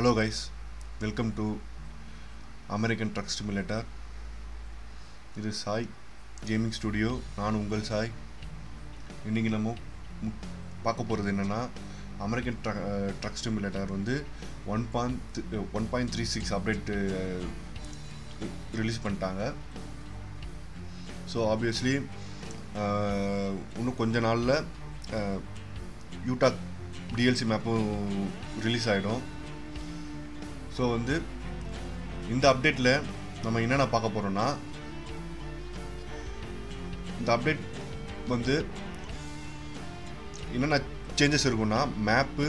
hello guys welcome to American truck stimulator இது Sai gaming studio நான் உங்கள் சாய் இன்றைக்கி நம்ம மு- பார்க்க போகிறது என்னென்னா அமெரிக்கன் ட்ரக் ட்ரக் ஸ்டிமுலேட்டர் வந்து one point one point three six update release பண்ணிட்டாங்க ஸோ ஆப்வியஸ்லி இன்னும் கொஞ்ச நாளில் யூட்டா டிஎல்சி மேப்பும் ரிலீஸ் ஆகிடும் ஸோ வந்து இந்த அப்டேட்டில் நம்ம என்னென்ன பார்க்க போகிறோம்னா இந்த அப்டேட் வந்து என்னென்ன சேஞ்சஸ் இருக்கும்னா மேப்பு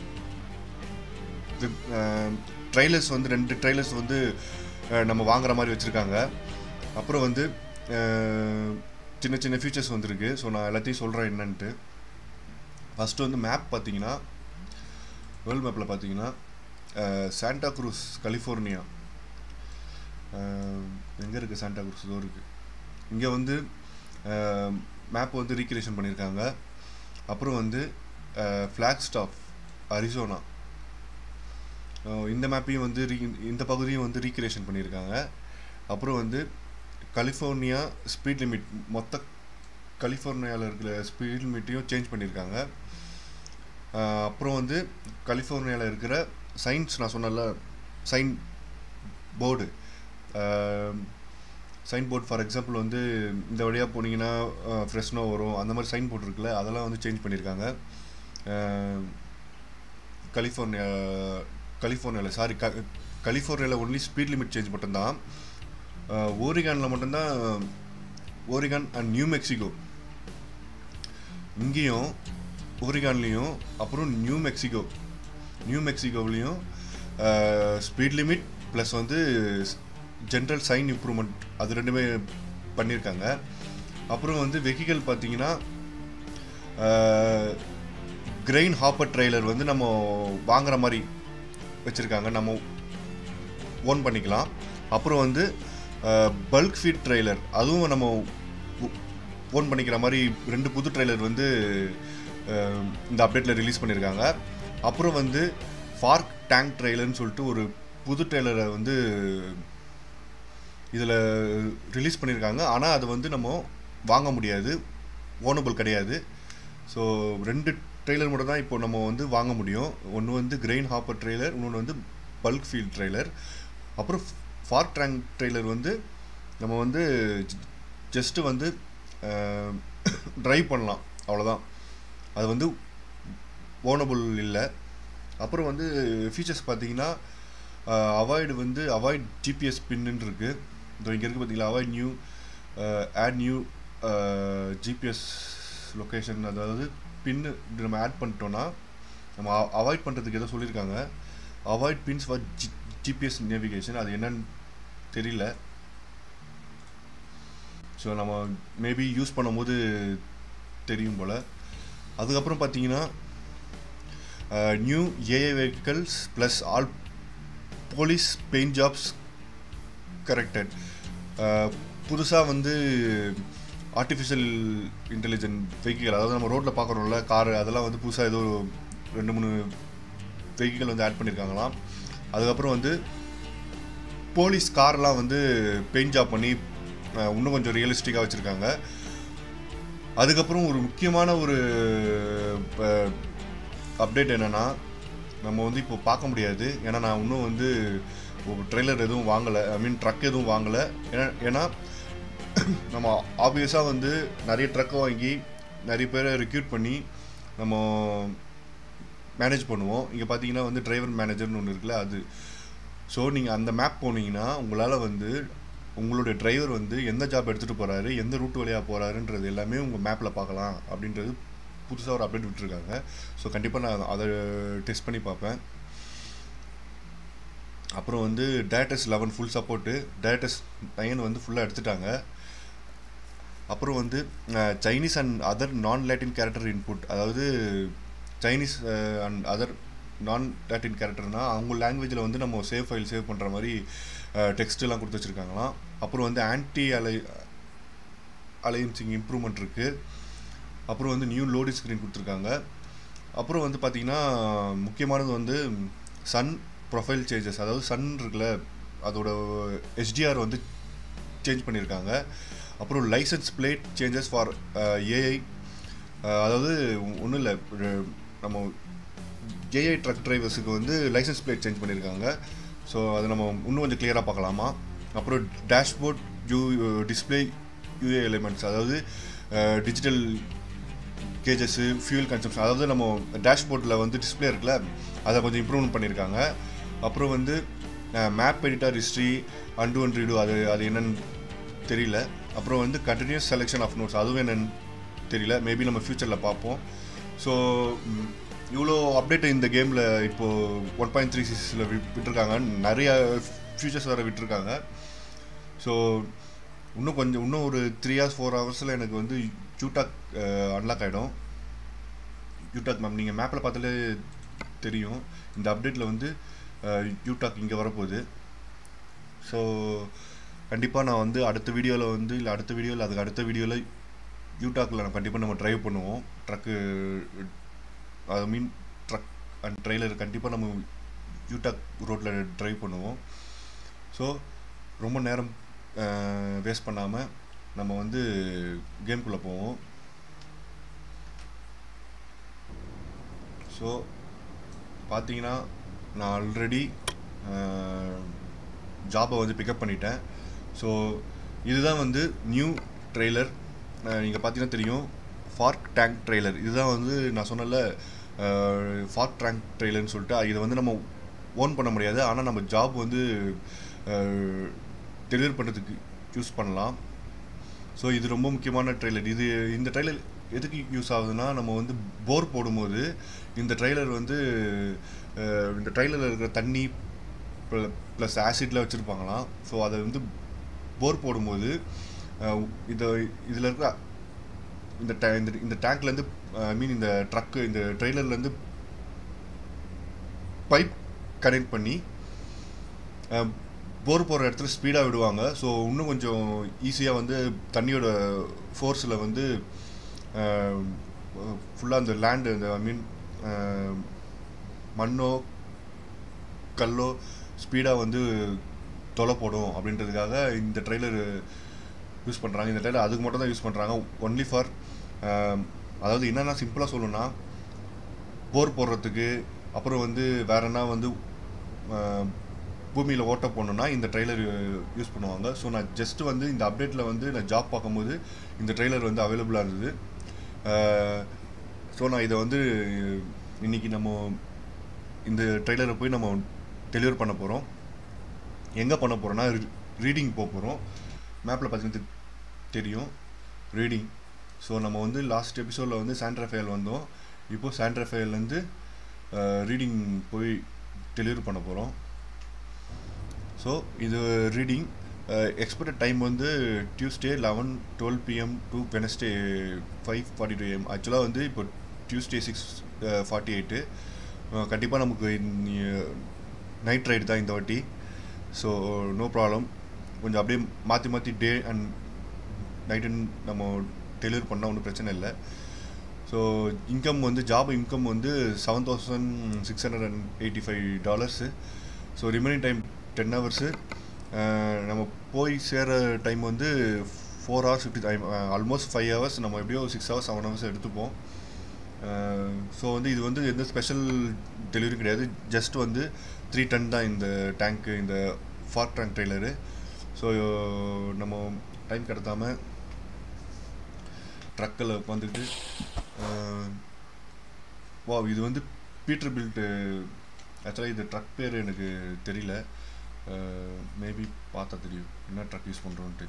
ட்ரைலர்ஸ் வந்து ரெண்டு ட்ரைலர்ஸ் வந்து அஹ், நம்ம வாங்குற மாதிரி வச்சுருக்காங்க அப்புறம் வந்து அஹ், சின்ன சின்ன ஃபீச்சர்ஸ் வந்திருக்கு ஸோ நான் எல்லாத்தையும் சொல்கிறேன் என்னன்ட்டு ஃபஸ்ட்டு வந்து மேப் பார்த்தீங்கன்னா வேர்ல்டு மேப்பில் பார்த்தீங்கன்னா சாண்டா குரூஸ் கலிஃபோர்னியா எங்கே இருக்குது சாண்டா குரூஸ் இதோ இருக்குது இங்கே வந்து மேப் வந்து ரீக்ரியேஷன் பண்ணியிருக்காங்க அப்புறம் வந்து ஃப்ளாக் ஸ்டாப் அரிசோனா இந்த மேப்பையும் வந்து ரீ இந்த பகுதியும் வந்து ரீக்ரியேஷன் பண்ணியிருக்காங்க அப்புறம் வந்து கலிஃபோர்னியா ஸ்பீட் லிமிட் மொத்த கலிஃபோர்னியாவில் இருக்கிற ஸ்பீட் லிமிட்டையும் சேஞ்ச் பண்ணியிருக்காங்க ஆஹ் அப்புறம் வந்து கலிஃபோர்னியாவில் இருக்கிற சயின்ஸ் நான் சொன்னல sign board sign board for example வந்து இந்த வழியாக போனீங்கன்னா ஃப்ரெஷ்னோ வரும் அந்த மாதிரி சைன் போர்டு இருக்குல்ல அதெல்லாம் வந்து சேஞ்ச் பண்ணியிருக்காங்க ஆஹ் கலிஃபோர்னியா கலிஃபோர்னியாவில் சாரி க கலிஃபோர்னியாவில் ஒன்லி ஸ்பீட் லிமிட் சேஞ்ச் மட்டும்தான் ஓரிகானில் மட்டும்தான் ஓரிகான் அண்ட் நியூ மெக்சிகோ இங்கேயும் ஓரிகான்லேயும் அப்புறம் நியூ மெக்சிகோ நியூ மெக்சிகோவிலையும் ஸ்பீட் லிமிட் ப்ளஸ் வந்து ஜென்ரல் சைன் இம்ப்ரூவ்மெண்ட் அது ரெண்டுமே பண்ணியிருக்காங்க அப்புறம் வந்து வெஹிக்கல் பார்த்தீங்கன்னா கிரெயின் ஹாப்பர் ட்ரெய்லர் வந்து நம்ம வாங்குற மாதிரி வச்சுருக்காங்க நம்ம ஓன் பண்ணிக்கலாம் அப்புறம் வந்து பல்க் ஃபீட் ட்ரெய்லர் அதுவும் நம்ம ஓன் பண்ணிக்கிற மாதிரி ரெண்டு புது ட்ரெய்லர் வந்து அஹ், இந்த அப்டேட்டில் ரிலீஸ் பண்ணியிருக்காங்க அப்புறம் வந்து ஃபார்க் டேங்க் ட்ரெய்லர்னு சொல்லிட்டு ஒரு புது ட்ரெய்லரை வந்து இதில் ரிலீஸ் பண்ணியிருக்காங்க ஆனால் அது வந்து நம்ம வாங்க முடியாது ஓனபிள் கிடையாது ஸோ ரெண்டு ட்ரெய்லர் மட்டும் தான் இப்போ நம்ம வந்து வாங்க முடியும் ஒன்று வந்து கிரெயின் ஹாப்பர் ட்ரெய்லர் இன்னொன்று வந்து பல்க் ஃபீல்ட் ட்ரெய்லர் அப்புறம் ஃபார்க் டேங்க் ட்ரெய்லர் வந்து நம்ம வந்து ஜஸ்ட்டு வந்து ட்ரைவ் பண்ணலாம் அவ்வளோதான் அது வந்து ஓனபிள் இல்லை அப்புறம் வந்து ஃபீச்சர்ஸ் பார்த்தீங்கன்னா அவாய்டு வந்து அவாய்ட் ஜிபிஎஸ் பின்னு இருக்குது இதோ இங்கே இருக்குது பார்த்தீங்களா avoid new add new GPS location அதாவது பின்னு இப்படி நம்ம ஆட் பண்ணிட்டோன்னா நம்ம அவாய்ட் பண்ணுறதுக்கு ஏதோ சொல்லியிருக்காங்க avoid pins for G GPS navigation அது என்னன்னு தெரியல ஸோ நம்ம மேபி யூஸ் பண்ணும்போது தெரியும் போல் அதுக்கப்புறம் பார்த்தீங்கன்னா new AI vehicles plus all police paint jobs corrected புதுசாக வந்து ஆர்டிஃபிஷியல் இன்டெலிஜென்ட் வெஹிக்கிள் அதாவது நம்ம ரோட்டில் பார்க்குறோம்ல கார் அதெல்லாம் வந்து புதுசாக ஏதோ ரெண்டு மூணு வெஹிக்கிள் வந்து ஆட் பண்ணியிருக்காங்களாம் அதுக்கப்புறம் வந்து போலீஸ் கார்லாம் வந்து பெயிண்ட் ஜாப் பண்ணி அஹ், இன்னும் கொஞ்சம் ரியலிஸ்டிக்காக வச்சுருக்காங்க அதுக்கப்புறம் ஒரு முக்கியமான ஒரு அப்டேட் என்னென்னா நம்ம வந்து இப்போ பார்க்க முடியாது ஏன்னா நான் இன்னும் வந்து ட்ரெய்லர் எதுவும் வாங்கலை ஐ மீன் ட்ரக் எதுவும் வாங்கலை ஏன்னா ஏன்னா நம்ம ஆப்வியஸாக வந்து நிறைய ட்ரக்கை வாங்கி நிறைய பேரை ரெக்யூட் பண்ணி நம்ம மேனேஜ் பண்ணுவோம் இங்கே பார்த்தீங்கன்னா வந்து டிரைவர் மேனேஜர்னு ஒன்று இருக்குல்ல அது ஸோ நீங்கள் அந்த மேப் போனீங்கன்னா உங்களால் வந்து உங்களுடைய டிரைவர் வந்து எந்த ஜாப் எடுத்துகிட்டு போகிறாரு எந்த ரூட் வழியாக போகிறாருன்றது எல்லாமே உங்கள் மேப்பில் பார்க்கலாம் அப்படின்றது புதுசாக ஒரு அப்டேட் விட்டுருக்காங்க ஸோ கண்டிப்பாக நான் அதை டெஸ்ட் பண்ணி பார்ப்பேன் அப்புறம் வந்து டேட்டஸ் லெவன் ஃபுல் சப்போர்ட்டு டேட்டஸ் நைன் வந்து ஃபுல்லாக எடுத்துட்டாங்க அப்புறம் வந்து Chinese and other non Latin character input அதாவது Chinese and other non Latin கேரக்டர்னால் அவங்க லாங்குவேஜில் வந்து நம்ம சேவ் ஃபைல் சேவ் பண்ணுற மாதிரி டெக்ஸ்ட்லாம் கொடுத்து வச்சுருக்காங்களாம் அப்புறம் வந்து ஆன்டி அலை அலையன்சிங் இம்ப்ரூவ்மெண்ட் இருக்குது அப்புறம் வந்து நியூ லோடிங் ஸ்க்ரீன் கொடுத்துருக்காங்க அப்புறம் வந்து பார்த்திங்கன்னா முக்கியமானது வந்து சன் ப்ரொஃபைல் சேஞ்சஸ் அதாவது சன் இருக்குல்ல அதோட எஸ்டிஆர் வந்து சேஞ்ச் பண்ணியிருக்காங்க அப்புறம் license plate changes for AI அதாவது ஒன்றும் இல்லை நம்ம ஏஐ ட்ரக் டிரைவர்ஸுக்கு வந்து லைசன்ஸ் பிளேட் சேஞ்ச் பண்ணியிருக்காங்க ஸோ அதை நம்ம இன்னும் கொஞ்சம் கிளியராக பார்க்கலாமா அப்புறம் dashboard U display UI elements அதாவது டிஜிட்டல் கேஜஸ்ஸு ஃபியூல் கன்சம்ஷன் அதாவது நம்ம டேஷ்போர்டில் வந்து டிஸ்பிளே இருக்குல்ல அதை கொஞ்சம் இம்ப்ரூவ்மெண்ட் பண்ணியிருக்காங்க அப்புறம் வந்து map editor history and and read அது அது என்னன்னு தெரியல அப்புறம் வந்து கண்டினியூஸ் செலெக்ஷன் ஆஃப் நோட்ஸ் அதுவும் என்னன்னு தெரியல மேபி நம்ம ஃப்யூச்சரில் பார்ப்போம் ஸோ இவ்வளோ அப்டேட் இந்த கேமில் இப்போது ஒன் பாயிண்ட் த்ரீ சிக்ஸில் விட்டுருக்காங்க நிறைய ஃபியூச்சர்ஸ் வேறு விட்டுருக்காங்க ஸோ இன்னும் கொஞ்சம் இன்னும் ஒரு த்ரீ ஹவர்ஸ் ஃபோர் ஹவர்ஸில் எனக்கு வந்து யூடாக் அன்லாக் ஆகிடும் யூடாக் மேம் நீங்கள் மேப்பில் பார்த்தாலே தெரியும் இந்த அப்டேட்டில் வந்து யூடாக் இங்கே வரப்போகுது ஸோ கண்டிப்பாக நான் வந்து அடுத்த வீடியோவில் வந்து இல்லை அடுத்த வீடியோவில் அதுக்கு அடுத்த வீடியோவில் யூடாக்கில் நான் கண்டிப்பாக நம்ம ட்ரைவ் பண்ணுவோம் truck I mean truck and trailer கண்டிப்பாக நம்ம யூடாக் ரோட்டில் ட்ரைவ் பண்ணுவோம் ஸோ ரொம்ப நேரம் வேஸ்ட் பண்ணாமல் நம்ம வந்து கேம்குள்ளே போவோம் ஸோ பார்த்தீங்கன்னா நான் ஆல்ரெடி ஜாபை வந்து பிக்கப் பண்ணிட்டேன் ஸோ இதுதான் வந்து நியூ ட்ரெய்லர் நீங்கள் பார்த்தீங்கன்னா தெரியும் ஃபார்க் டேங்க் ட்ரெய்லர் இதுதான் வந்து நான் சொன்னல ஃபார்க் டேங்க் ட்ரெய்லர்னு சொல்லிட்டு இதை வந்து நம்ம ஓன் பண்ண முடியாது ஆனால் நம்ம ஜாப் வந்து டெலிவரி பண்ணுறதுக்கு யூஸ் பண்ணலாம் ஸோ இது ரொம்ப முக்கியமான ட்ரெய்லர் இது இந்த ட்ரெய்லர் எதுக்கு யூஸ் ஆகுதுன்னா நம்ம வந்து போர் போடும்போது இந்த ட்ரெய்லர் வந்து இந்த ட்ரெய்லரில் இருக்கிற தண்ணி ப்ளஸ் ஆசிடில் வச்சுருப்பாங்களாம் ஸோ அதை வந்து போர் போடும்போது இதை இதில் இருக்கிற இந்த டே இந்த இந்த டேங்க்லேருந்து ஐ மீன் இந்த ட்ரக்கு இந்த ட்ரெய்லர்லேருந்து பைப் கனெக்ட் பண்ணி போர் போகிற இடத்துல ஸ்பீடாக விடுவாங்க ஸோ இன்னும் கொஞ்சம் ஈஸியாக வந்து தண்ணியோட ஃபோர்ஸில் வந்து ஃபுல்லாக அந்த லேண்டு அந்த ஐ மீன் மண்ணோ கல்லோ ஸ்பீடாக வந்து தொலை போடும் அப்படின்றதுக்காக இந்த ட்ரெய்லர் யூஸ் பண்ணுறாங்க இந்த ட்ரெய்லர் அதுக்கு மட்டும் தான் யூஸ் பண்ணுறாங்க ஒன்லி ஃபார் அதாவது என்னென்னா சிம்பிளாக சொல்லணும்னா போர் போடுறதுக்கு அப்புறம் வந்து வேற என்ன வந்து பூமியில் ஓட்ட போடணுன்னா இந்த ட்ரெய்லர் யூஸ் பண்ணுவாங்க ஸோ நான் ஜஸ்ட்டு வந்து இந்த அப்டேட்டில் வந்து நான் ஜாப் பார்க்கும்போது இந்த ட்ரெய்லர் வந்து அவைலபிளாக இருந்தது ஸோ நான் இதை வந்து இன்றைக்கி நம்ம இந்த ட்ரெய்லரை போய் நம்ம டெலிவர் பண்ண போகிறோம் எங்கே பண்ண போகிறோன்னா ரீடிங் போக போகிறோம் மேப்பில் பார்த்தீங்கன்னா தெரியும் ரீடிங் ஸோ நம்ம வந்து லாஸ்ட் எபிசோடில் வந்து சாண்ட்ரஃபேல் வந்தோம் இப்போது சாண்ட்ரஃபேல்லேருந்து ரீடிங் போய் டெலிவரி பண்ண போகிறோம் ஸோ இது ரீடிங் எக்ஸ்பெக்டட் டைம் வந்து Tuesday eleven twelve PM to Wednesday five forty two AM ஆக்சுவலாக வந்து இப்போ டியூஸ்டே சிக்ஸ் ஃபார்ட்டி எயிட்டு கண்டிப்பாக நமக்கு நைட் ரைடு தான் இந்த வாட்டி ஸோ நோ ப்ராப்ளம் கொஞ்சம் அப்படியே மாற்றி மாற்றி டே அண்ட் நைட்டுன்னு நம்ம டெலிவரி பண்ணால் ஒன்றும் பிரச்சனை இல்லை ஸோ இன்கம் வந்து ஜாப் இன்கம் வந்து seven thousand six hundred and eighty five dollars so remaining time ten hours நம்ம போய் சேர டைம் வந்து four hours fifty time almost five hours நம்ம எப்படியோ சிக்ஸ் ஹவர்ஸ் செவன் ஹவர்ஸ் எடுத்துப்போம் ஸோ வந்து இது வந்து எந்த ஸ்பெஷல் டெலிவரி கிடையாது ஜஸ்ட் வந்து த்ரீ டன் தான் இந்த டேங்க்கு இந்த ஃபார்க் டேங்க் ட்ரெய்லரு ஸோ நம்ம டைம் கடத்தாமல் ட்ரக்கில் உட்காந்துக்கிட்டு வா இது வந்து பீட்டர் பில்ட்டு ஆக்சுவலாக இது ட்ரக் பேர் எனக்கு தெரியல மேபி பார்த்தா தெரியும் என்ன ட்ரக் யூஸ் பண்ணுறோன்ட்டு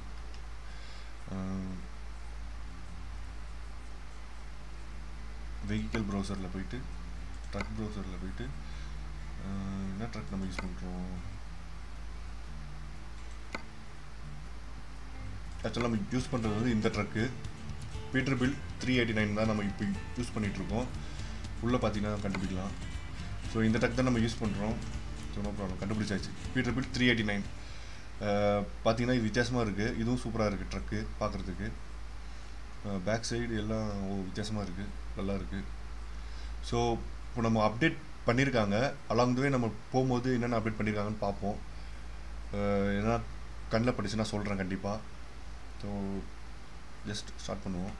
வெஹிக்கல் ப்ரௌசரில் போயிட்டு ட்ரக் ப்ரௌசரில் போயிட்டு என்ன ட்ரக் நம்ம யூஸ் பண்ணுறோம் ஆக்சுவலாக நம்ம யூஸ் பண்ணுறது வந்து இந்த truck Peterbilt three eighty nine தான் நம்ம இப்போ யூஸ் பண்ணிகிட்ருக்கோம் உள்ளே பார்த்தீங்கன்னா கண்டுபிடிக்கலாம் ஸோ இந்த ட்ரக் தான் நம்ம யூஸ் பண்ணுறோம் ஸோ நோ ப்ராப்ளம் கண்டுபிடிச்சாச்சு Peterbilt three eighty nine பார்த்தீங்கன்னா இது வித்தியாசமாக இருக்குது இதுவும் சூப்பராக இருக்குது ட்ரக்கு பார்க்குறதுக்கு பேக் சைடு எல்லாம் ஓ வித்தியாசமாக இருக்குது நல்லா இருக்குது ஸோ இப்போ நம்ம அப்டேட் பண்ணியிருக்காங்க அலாங் வே நம்ம போகும்போது என்னென்ன அப்டேட் பண்ணியிருக்காங்கன்னு பார்ப்போம் ஏன்னா கண்ணில் படிச்சுன்னா சொல்கிறேன் கண்டிப்பாக ஸோ ஜஸ்ட் ஸ்டார்ட் பண்ணுவோம்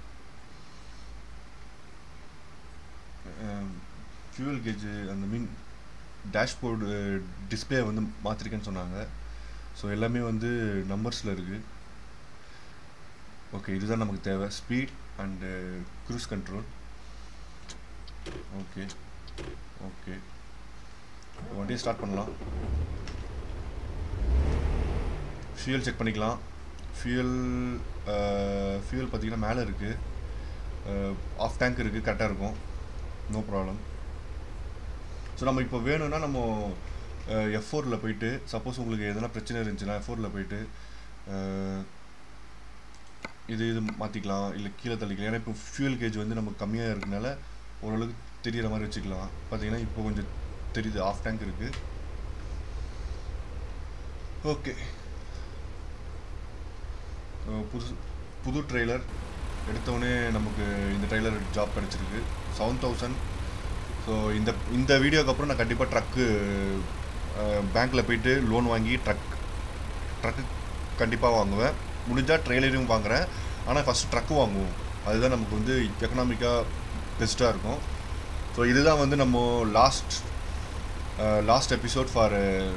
ஃபியூவல் கேஜ் அந்த மீன் டேஷ்போர்டு டிஸ்பிளே வந்து மாற்றிருக்கேன்னு சொன்னாங்க ஸோ எல்லாமே வந்து நம்பர்ஸில் இருக்குது ஓகே இதுதான் நமக்கு தேவை speed and cruise control okay okay வண்டியை ஸ்டார்ட் பண்ணலாம் ஃபியூல் செக் பண்ணிக்கலாம் ஃபியூல் ஃபியூல் பார்த்தீங்கன்னா மேலே இருக்குது ஆஃப் டேங்க் இருக்குது கரெக்டாக இருக்கும் நோ ப்ராப்ளம் ஸோ நம்ம இப்போ வேணும்னா நம்ம எஃப் ஃபோரில் போயிட்டு சப்போஸ் உங்களுக்கு எதனா பிரச்சனை இருந்துச்சுன்னா எஃப் ஃபோரில் போயிட்டு இது இது மாற்றிக்கலாம் இல்லை கீழே தள்ளிக்கலாம் ஏன்னா இப்போ ஃபியூல் கேஜ் வந்து நமக்கு கம்மியாக இருக்கனால ஓரளவுக்கு தெரிகிற மாதிரி வச்சுக்கலாம் பார்த்தீங்கன்னா இப்போ கொஞ்சம் தெரியுது ஆஃப் டேங்க் இருக்குது ஓகே புது புது ட்ரெய்லர் எடுத்தோடனே நமக்கு இந்த ட்ரெய்லர் ஜாப் கிடச்சிருக்கு செவன் தௌசண்ட் ஸோ இந்த இந்த வீடியோக்கு அப்புறம் நான் கண்டிப்பாக ட்ரக்கு பேங்க்கில் போயிட்டு லோன் வாங்கி ட்ரக் ட்ரக்கு கண்டிப்பாக வாங்குவேன் முடிஞ்சால் ட்ரெய்லரையும் வாங்குகிறேன் ஆனால் ஃபஸ்ட் ட்ரக்கு வாங்குவோம் அதுதான் நமக்கு வந்து எக்கனாமிக்காக பெஸ்ட்டாக இருக்கும் ஸோ இதுதான் வந்து நம்ம லாஸ்ட் லாஸ்ட் எபிசோட் ஃபார்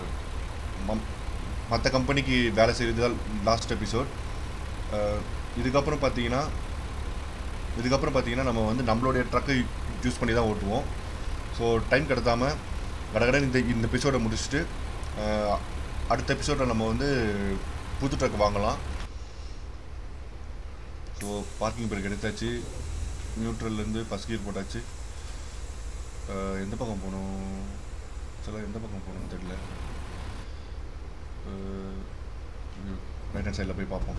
மற்ற கம்பெனிக்கு வேலை செய்கிறது தான் லாஸ்ட் எபிசோட் இதுக்கப்புறம் பார்த்தீங்கன்னா இதுக்கப்புறம் பார்த்தீங்கன்னா நம்ம வந்து நம்மளுடைய ட்ரக்கை யூஸ் பண்ணி தான் ஓட்டுவோம் ஸோ டைம் கிடத்தாம கடகடன் இந்த இந்த எபிசோடை முடிச்சுட்டு அடுத்த எபிசோடில் நம்ம வந்து புது ட்ரக் வாங்கலாம் ஸோ பார்க்கிங் பிரேக் எடுத்தாச்சு நியூட்ரல்லேருந்து ஃபஸ்ட் கியர் போட்டாச்சு எந்த பக்கம் போகணும் சில எந்த பக்கம் போகணும்னு தெரியல ரைட் ஹேண்ட் சைடில் போய் பார்ப்போம்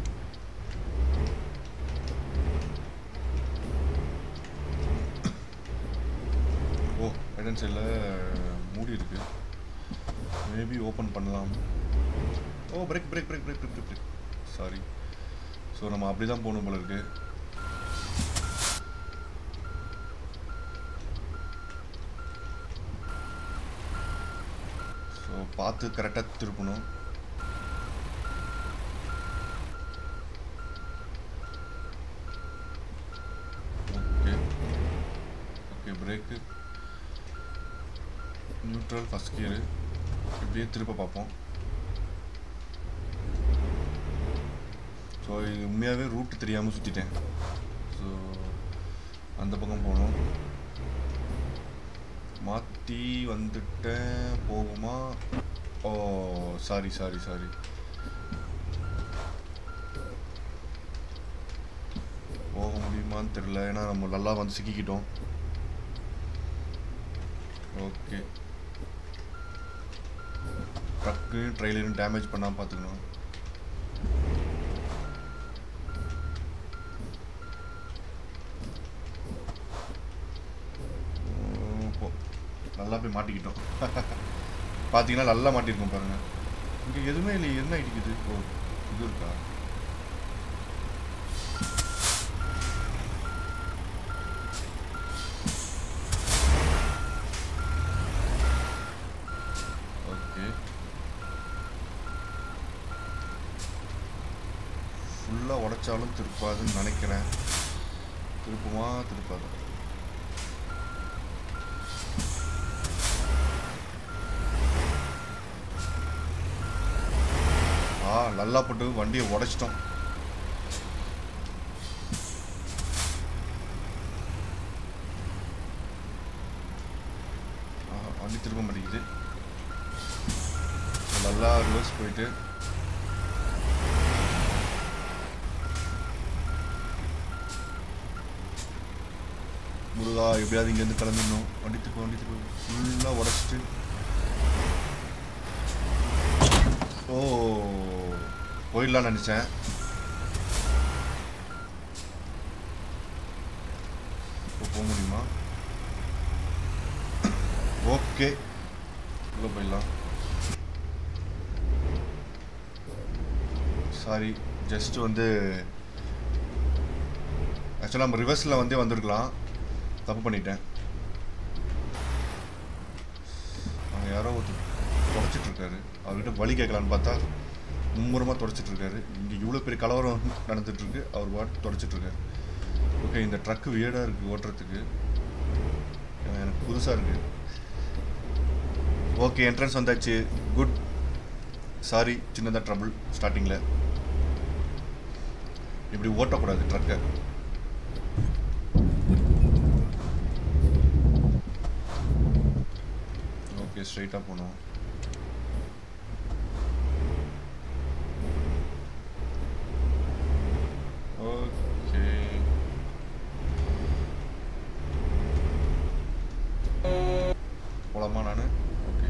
ஓ ரைட் ஹேண்ட் சைடில் மூடி இருக்கு மேபி ஓப்பன் பண்ணலாம் oh brake brake brake brake brake brake sorry so நம்ம அப்படி தான் போகணும் போல இருக்கு ஸோ பார்த்து கரெக்டாக திருப்பணும் okay okay brake neutral first gear இப்படியே திருப்ப பார்ப்போம் ஸோ இது உண்மையாகவே ரூட் தெரியாமல் சுற்றிட்டேன் ஸோ அந்த பக்கம் போகணும் மாற்றி வந்துட்டேன் போகுமா ஓ சாரி சாரி சாரி போக முடியுமான்னு தெரில ஏன்னா நம்ம நல்லா வந்து சிக்கிக்கிட்டோம் ஓகே ட்ரக்கு ட்ரெயிலரும் டேமேஜ் பண்ணாமல் பார்த்துக்கணும் நல்லா போய் மாட்டிக்கிட்டோம் பார்த்தீங்கன்னா நல்லா மாட்டியிருக்கோம் பாருங்க இங்கே எதுவுமே இல்லை என்ன இடிக்குது ஓ இது இருக்கா ஓகே ஃபுல்லாக உடைச்சாலும் திருப்பாதுன்னு நினைக்கிறேன் திருப்புமா திருப்பாது ஆ நல்லா போட்டு வண்டியை உடைச்சிட்டோம் ஆ, வண்டி திரும்ப மாட்டேங்குது நல்லா ரிவர்ஸ் போயிட்டு முருகா எப்படியாவது இங்கேருந்து கிளம்பிடணும் வண்டி திருப்ப வண்டி திருப்ப ஃபுல்லாக உடச்சிட்டு ஓ போயிடலாம்னு நினச்சேன் இப்போ போக முடியுமா ஓகே உள்ளே போயிடலாம் சாரி ஜஸ்ட் வந்து ஆக்சுவலாக நம்ம ரிவர்ஸில் வந்தே வந்திருக்கலாம் தப்பு பண்ணிட்டேன் யாரோ ஒருத்தர் தொடச்சிட்டு இருக்காரு அவர்கிட்ட வழி கேட்கலான்னு பார்த்தா மும்முரமாக தொடச்சிட்டு இருக்காரு இங்கே இவ்வளோ பெரிய கலவரம் நடந்துட்டு இருக்கு அவர் பாட்டு தொடச்சிட்டு இருக்காரு ஓகே இந்த ட்ரக்கு வியர்டாக இருக்குது ஓட்டுறதுக்கு அஹ் எனக்கு புதுசாக இருக்குது ஓகே என்ட்ரன்ஸ் வந்தாச்சு குட் சாரி சின்னதாக ட்ரபிள் ஸ்டார்டிங்கில் இப்படி ஓட்டக்கூடாது ட்ரக்கை ஓகே ஸ்ட்ரைட்டாக போகணும் ஓகே போலாமா நான் ஓகே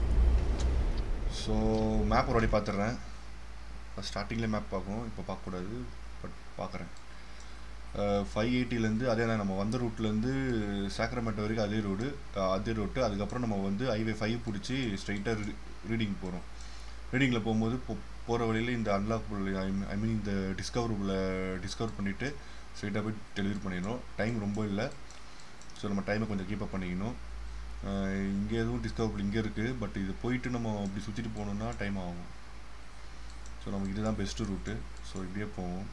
ஸோ மேப் ஒரு வாட்டி பார்த்துடுறேன் ஸ்டார்டிங்கில் மேப் பார்க்கணும் இப்போ பார்க்கக்கூடாது பட் பார்க்குறேன் ஃபைவ் எயிட்டிலேருந்து அதே தான் நம்ம வந்த ரூட்லேருந்து சாக்ரமெண்ட் வரைக்கும் அதே ரோடு அதே ரோட்டு அதுக்கப்புறம் நம்ம வந்து ஹைவே ஃபைவ் பிடிச்சி ஸ்ட்ரைட்டாக ரீடிங் போகிறோம் ரீடிங்கில் போகும்போது போ போகிற வழியில் இந்த அன்லாக்கபிள் ஐ மீன் இந்த டிஸ்கவரபுளை டிஸ்கவர் பண்ணிவிட்டு ஸ்ட்ரைட்டாக போய் டெலிவரி பண்ணிடணும் டைம் ரொம்ப இல்லை ஸோ நம்ம டைமை கொஞ்சம் கீப்பப் பண்ணிக்கணும் இங்கே எதுவும் டிஸ்கவரபிள் இங்கே இருக்குது பட் இது போயிட்டு நம்ம அப்படி சுற்றிட்டு போகணுன்னா டைம் ஆகும் ஸோ நமக்கு இதுதான் பெஸ்ட்டு ரூட்டு ஸோ இப்படியே போவோம்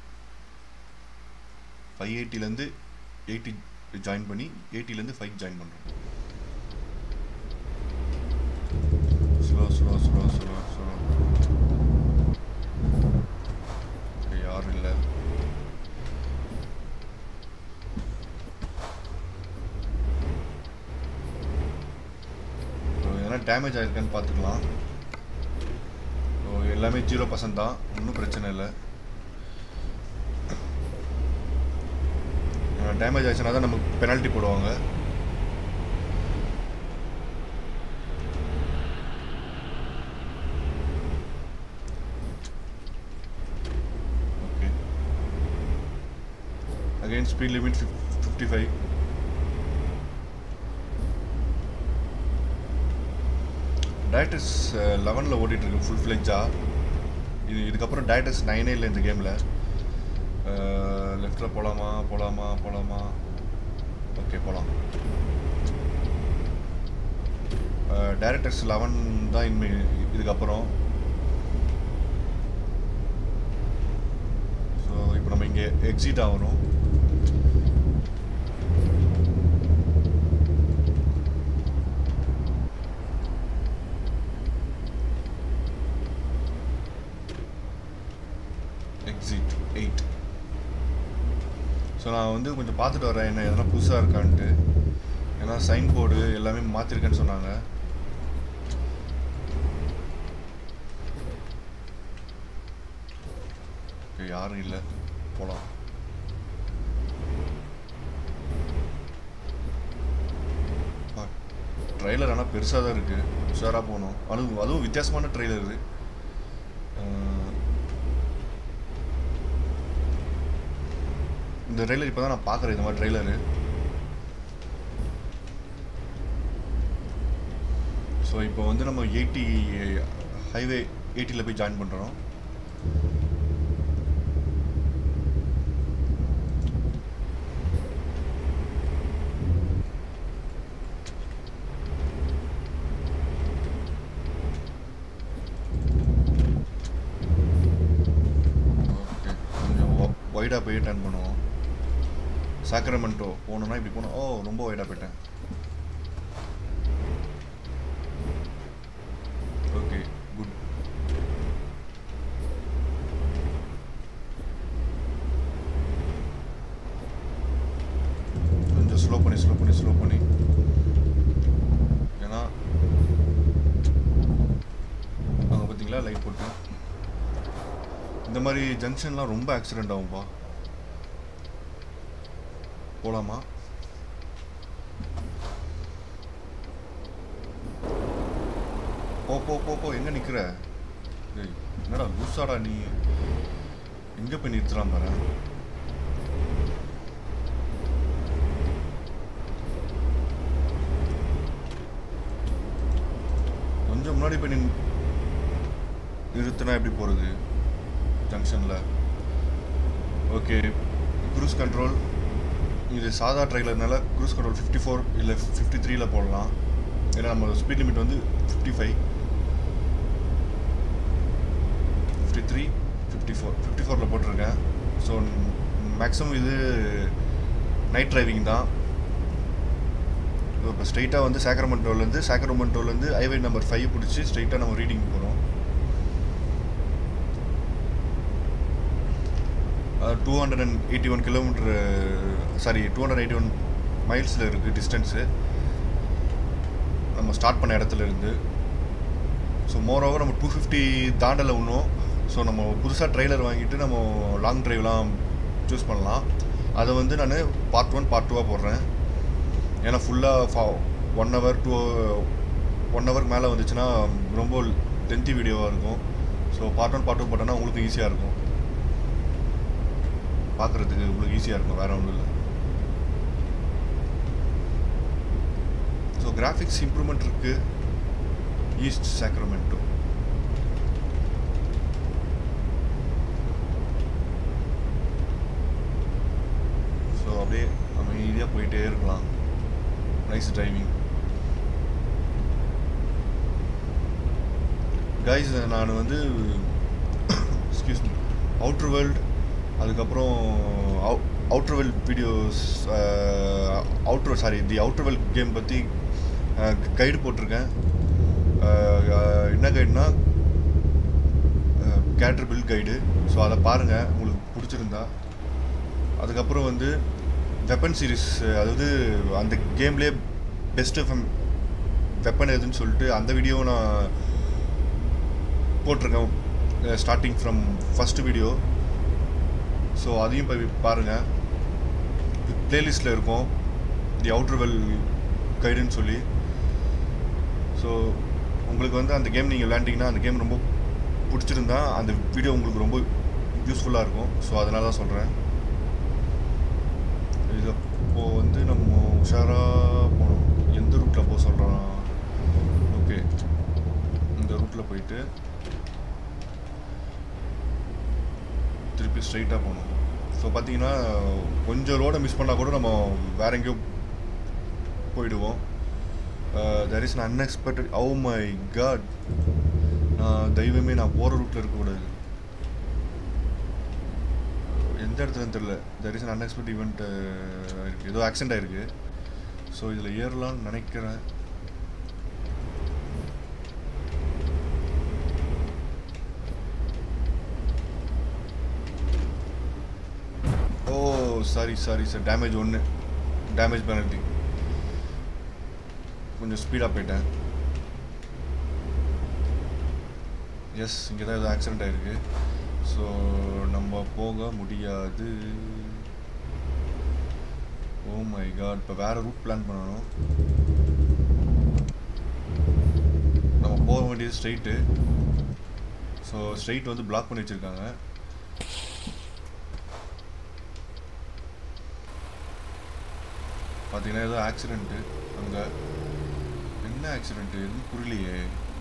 ஃபைவ் எயிட்டிலேருந்து எயிட்டி ஜாயின் பண்ணி எயிட்டிலேருந்து ஃபைவ் ஜாயின் பண்ணுறோம் slow slow slow slow slow யாரும் இல்லை எதனா டேமேஜ் ஆயிருக்கான்னு பார்த்துக்கலாம் ஸோ எல்லாமே ஜீரோ பர்சன்ட் தான் ஒன்றும் பிரச்சனை இல்லை டேமேஜ் ஆச்சுன்னா தான் நமக்கு பெனால்ட்டி போடுவாங்க okay again speed limit fifty five DirectX லெவனில் ஓடிட்டுருக்கு ஃபுல் ஃப்ளெஜ்ஜாக இது இதுக்கப்புறம் டேரக்டர்ஸ் நைனே இல்லை இந்த கேமில் லெஃப்டில் போகலாமா போகலாமா போகலாமா ஓகே போகலாம் டேரக்டர்ஸ் லெவன் தான் இனிமே இதுக்கப்புறம் ஸோ இப்போ நம்ம இங்கே எக்ஸிட் ஆகணும் எக்ஸிட் எயிட் ஸோ நான் வந்து கொஞ்சம் பார்த்துட்டு வரேன் என்ன எதனா புதுசாக இருக்கான்ட்டு ஏன்னா சைன் போர்டு எல்லாமே மாற்றிருக்கேன்னு சொன்னாங்க ஓகே யாரும் இல்லை போகலாம் ட்ரெய்லர் ஆனால் பெருசாக தான் இருக்குது உஷாராக போகணும் அதுவும் அதுவும் வித்தியாசமான ட்ரெய்லர் இது இந்த ட்ரெய்லர் இப்போ தான் நான் பார்க்குறேன் இந்த மாதிரி ட்ரெய்லரு ஸோ இப்போ வந்து நம்ம எயிட்டி ஹைவே எயிட்டியில் போய் ஜாயின் பண்ணுறோம் ஓகே கொஞ்சம் ஒய்டாக போய் டர்ன் பண்ணுவோம் சாக்ரமெண்டோ போகணுன்னா இப்படி போனோம் ஓ ரொம்ப ஒய்டாக போயிட்டேன் ஓகே குட் கொஞ்சம் ஸ்லோ பண்ணி ஸ்லோ பண்ணி ஸ்லோ பண்ணி ஏன்னா அங்கே பார்த்தீங்களா லைட் போட்டு இந்த மாதிரி ஜங்ஷன்லாம் ரொம்ப ஆக்சிடென்ட் ஆகும்பா போகலாமா போ போ போ போ எங்கே நிற்கிற ஏய் என்னடா லூசாடா நீ எங்கே போய் நிறுத்துறான் பாரு கொஞ்சம் முன்னாடி போய் நின் நிறுத்தினா எப்படி போகிறது ஜங்ஷனில் ஓகே க்ரூஸ் கண்ட்ரோல் இது சாதா ட்ரைலர்னால க்ரூஸ் கண்ட்ரோல் ஃபிஃப்டி ஃபோர் இல்லை ஃபிஃப்டி த்ரீல போடலாம் ஏன்னா நம்ம ஸ்பீட் லிமிட் வந்து fifty five fifty three fifty four fifty ஃபோரில் போட்டிருக்கேன் ஸோ மேக்ஸிமம் இது நைட் டிரைவிங் தான் இப்போ ஸ்ட்ரைட்டாக வந்து சாக்ரமெண்டோலேருந்து சாக்ரமெண்டோலேருந்து ஹைவே நம்பர் ஃபைவ் பிடிச்சி ஸ்ட்ரைட்டாக நம்ம ரீடிங் போகிறோம் two hundred and eighty one kilometer sorry two hundred eighty one மைல்ஸில் இருக்குது டிஸ்டன்ஸு நம்ம ஸ்டார்ட் பண்ண இடத்துல இருந்து ஸோ மோரோவர் நம்ம டூ ஃபிஃப்டி தாண்டலை இன்னும் ஸோ நம்ம புதுசாக ட்ரெய்லர் வாங்கிட்டு நம்ம லாங் ட்ரைவ்லாம் சூஸ் பண்ணலாம் அதை வந்து நான் பார்ட் ஒன் பார்ட் டூவாக போடுறேன் ஏன்னா ஃபுல்லாக ஃபா one hour two one hour மேலே வந்துச்சுன்னா ரொம்ப லென்த்தி வீடியோவாக இருக்கும் so part one part two போட்டோன்னா உங்களுக்கு ஈஸியாக இருக்கும் பார்க்குறதுக்கு உங்களுக்கு ஈஸியாக இருக்கும் வேறு ஒன்றும் இல்லை ஸோ கிராஃபிக்ஸ் இம்ப்ரூவ்மெண்ட் இருக்குது ஈஸ்ட் சாக்ரமெண்டோ ஸோ அப்படியே அமைதியாக போயிட்டே இருக்கலாம் நைஸ் டிரைவிங் கைஸ் நான் வந்து எக்ஸ்கியூஸ் மீ அவுட்ரு வேர்ல்டு அதுக்கப்புறம் outer world videos outer sorry the outer world game பற்றி கைடு போட்டிருக்கேன் அஹ், என்ன கைடுனா கேட்ரு பில் கைடு ஸோ அதை பாருங்கள் உங்களுக்கு பிடிச்சிருந்தா அதுக்கப்புறம் வந்து வெப்பன் சீரிஸ் அதாவது அந்த கேம்லேயே பெஸ்ட் வெப்பன் எதுன்னு சொல்லிட்டு அந்த வீடியோவும் நான் போட்டிருக்கேன் starting from first video so அதையும் போய் பாருங்கள் ப்ளேலிஸ்ட்டில் இருக்கும் தி அவுட்ரு வெல் கைடுன்னு சொல்லி ஸோ உங்களுக்கு வந்து அந்த கேம் நீங்கள் விளையாண்டிங்கன்னா அந்த கேம் ரொம்ப பிடிச்சிருந்தா அந்த வீடியோ உங்களுக்கு ரொம்ப யூஸ்ஃபுல்லாக இருக்கும் ஸோ அதனால தான் சொல்கிறேன் இது இப்போது வந்து நம்ம உஷாராக போகணும் எந்த ரூட்டில் போக சொல்கிறான் ஓகே இந்த ரூட்டில் போயிட்டு திருப்பி ஸ்ட்ரைட்டாக போகணும் ஸோ பார்த்தீங்கன்னா கொஞ்சம் ரோடை மிஸ் பண்ணால் கூட நம்ம வேற எங்கேயோ போயிடுவோம் there is an unexpected oh my god நான் தெய்வமே நான் போகிற ரூட்டில் இருக்கக்கூடாது எந்த இடத்துலன்னு தெரில there is an unexpected event இருக்குது ஏதோ ஆக்சிடென்ட் ஆயிருக்கு ஸோ இதில் ஏறலாம்னு நினைக்கிறேன் oh sorry sorry sir damage ஒன்று டேமேஜ் பெனல்ட்டி கொஞ்சம் ஸ்பீடாக போயிட்டேன் எஸ் இங்கே தான் ஏதோ ஆக்சிடென்ட் ஆயிருக்கு ஸோ நம்ம போக முடியாது ஓ மை காட் இப்போ வேறு ரூட் பிளான் பண்ணணும் நம்ம போக வேண்டியது ஸ்ட்ரைட்டு ஸோ ஸ்ட்ரைட் வந்து பிளாக் பண்ணி வச்சுருக்காங்க பார்த்தீங்கன்னா ஏதோ ஆக்சிடென்ட்டு அங்கே என்ன ஆக்சிடென்ட்டு எதுவும் புரியலையே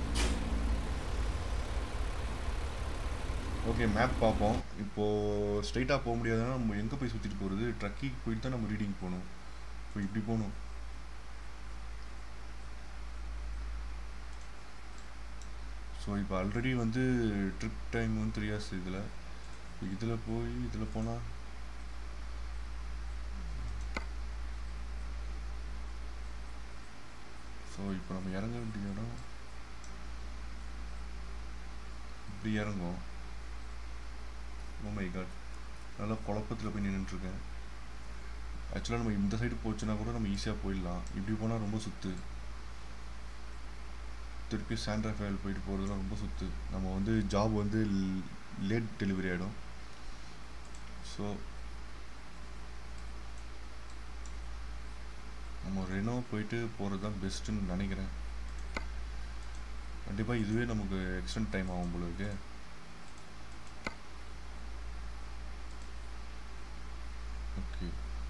ஓகே மேப் பார்ப்போம் இப்போது ஸ்ட்ரைட்டாக போக முடியாதுன்னா நம்ம எங்கே போய் சுற்றிட்டு போகிறது ட்ரக்கிக்கு போயிட்டு தான் நம்ம ரீடிங் போகணும் இப்போ இப்படி போகணும் ஸோ இப்போ ஆல்ரெடி வந்து ட்ரிப் டைம் வந்து த்ரீ ஹார்ஸ் இதில் இதில் போய் இதில் போனால் ஸோ இப்போ நம்ம இறங்க வேண்டிய இடம் இப்படி இறங்கும் ஓ மை காட் நல்லா குழப்பத்தில் போய் நின்றுட்டுருக்கேன் ஆக்சுவலாக நம்ம இந்த சைடு போச்சுன்னா கூட நம்ம ஈஸியாக போயிடலாம் இப்படி போனால் ரொம்ப சுத்து திருப்பி சாண்ட்ரா ஃபயல் போயிட்டு போகிறதுலாம் ரொம்ப சுத்து நம்ம வந்து ஜாப் வந்து லேட் டெலிவரி ஆகிடும் ஸோ நம்ம ரெனோ போயிட்டு போகிறது தான் பெஸ்ட்டுன்னு நினைக்கிறேன் கண்டிப்பாக இதுவே நமக்கு எக்ஸ்டெண்ட் டைம் ஆகும் போல இருக்கு ஓகே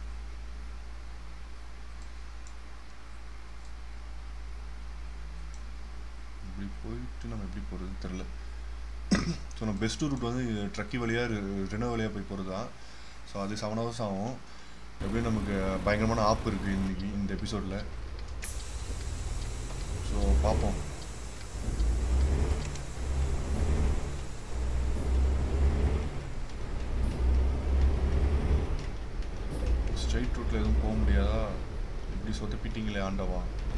இப்படி போயிட்டு நம்ம எப்படி போகிறதுன்னு தெரில ஸோ நம்ம பெஸ்ட்டு ரூட் வந்து ட்ரக்கி வழியாக ரெனோ வழியாக போய் போகிறது தான் ஸோ அது செவன் ஹவர்ஸ் ஆகும் எப்படியும் நமக்கு பயங்கரமான ஆப் இருக்குது இன்னைக்கு இந்த எபிசோடில் ஸோ பார்ப்போம் ஸ்ட்ரைட் ரூட்டில் எதுவும் போக முடியாதா இப்படி சொத்தப்பிட்டீங்களே ஆண்டவா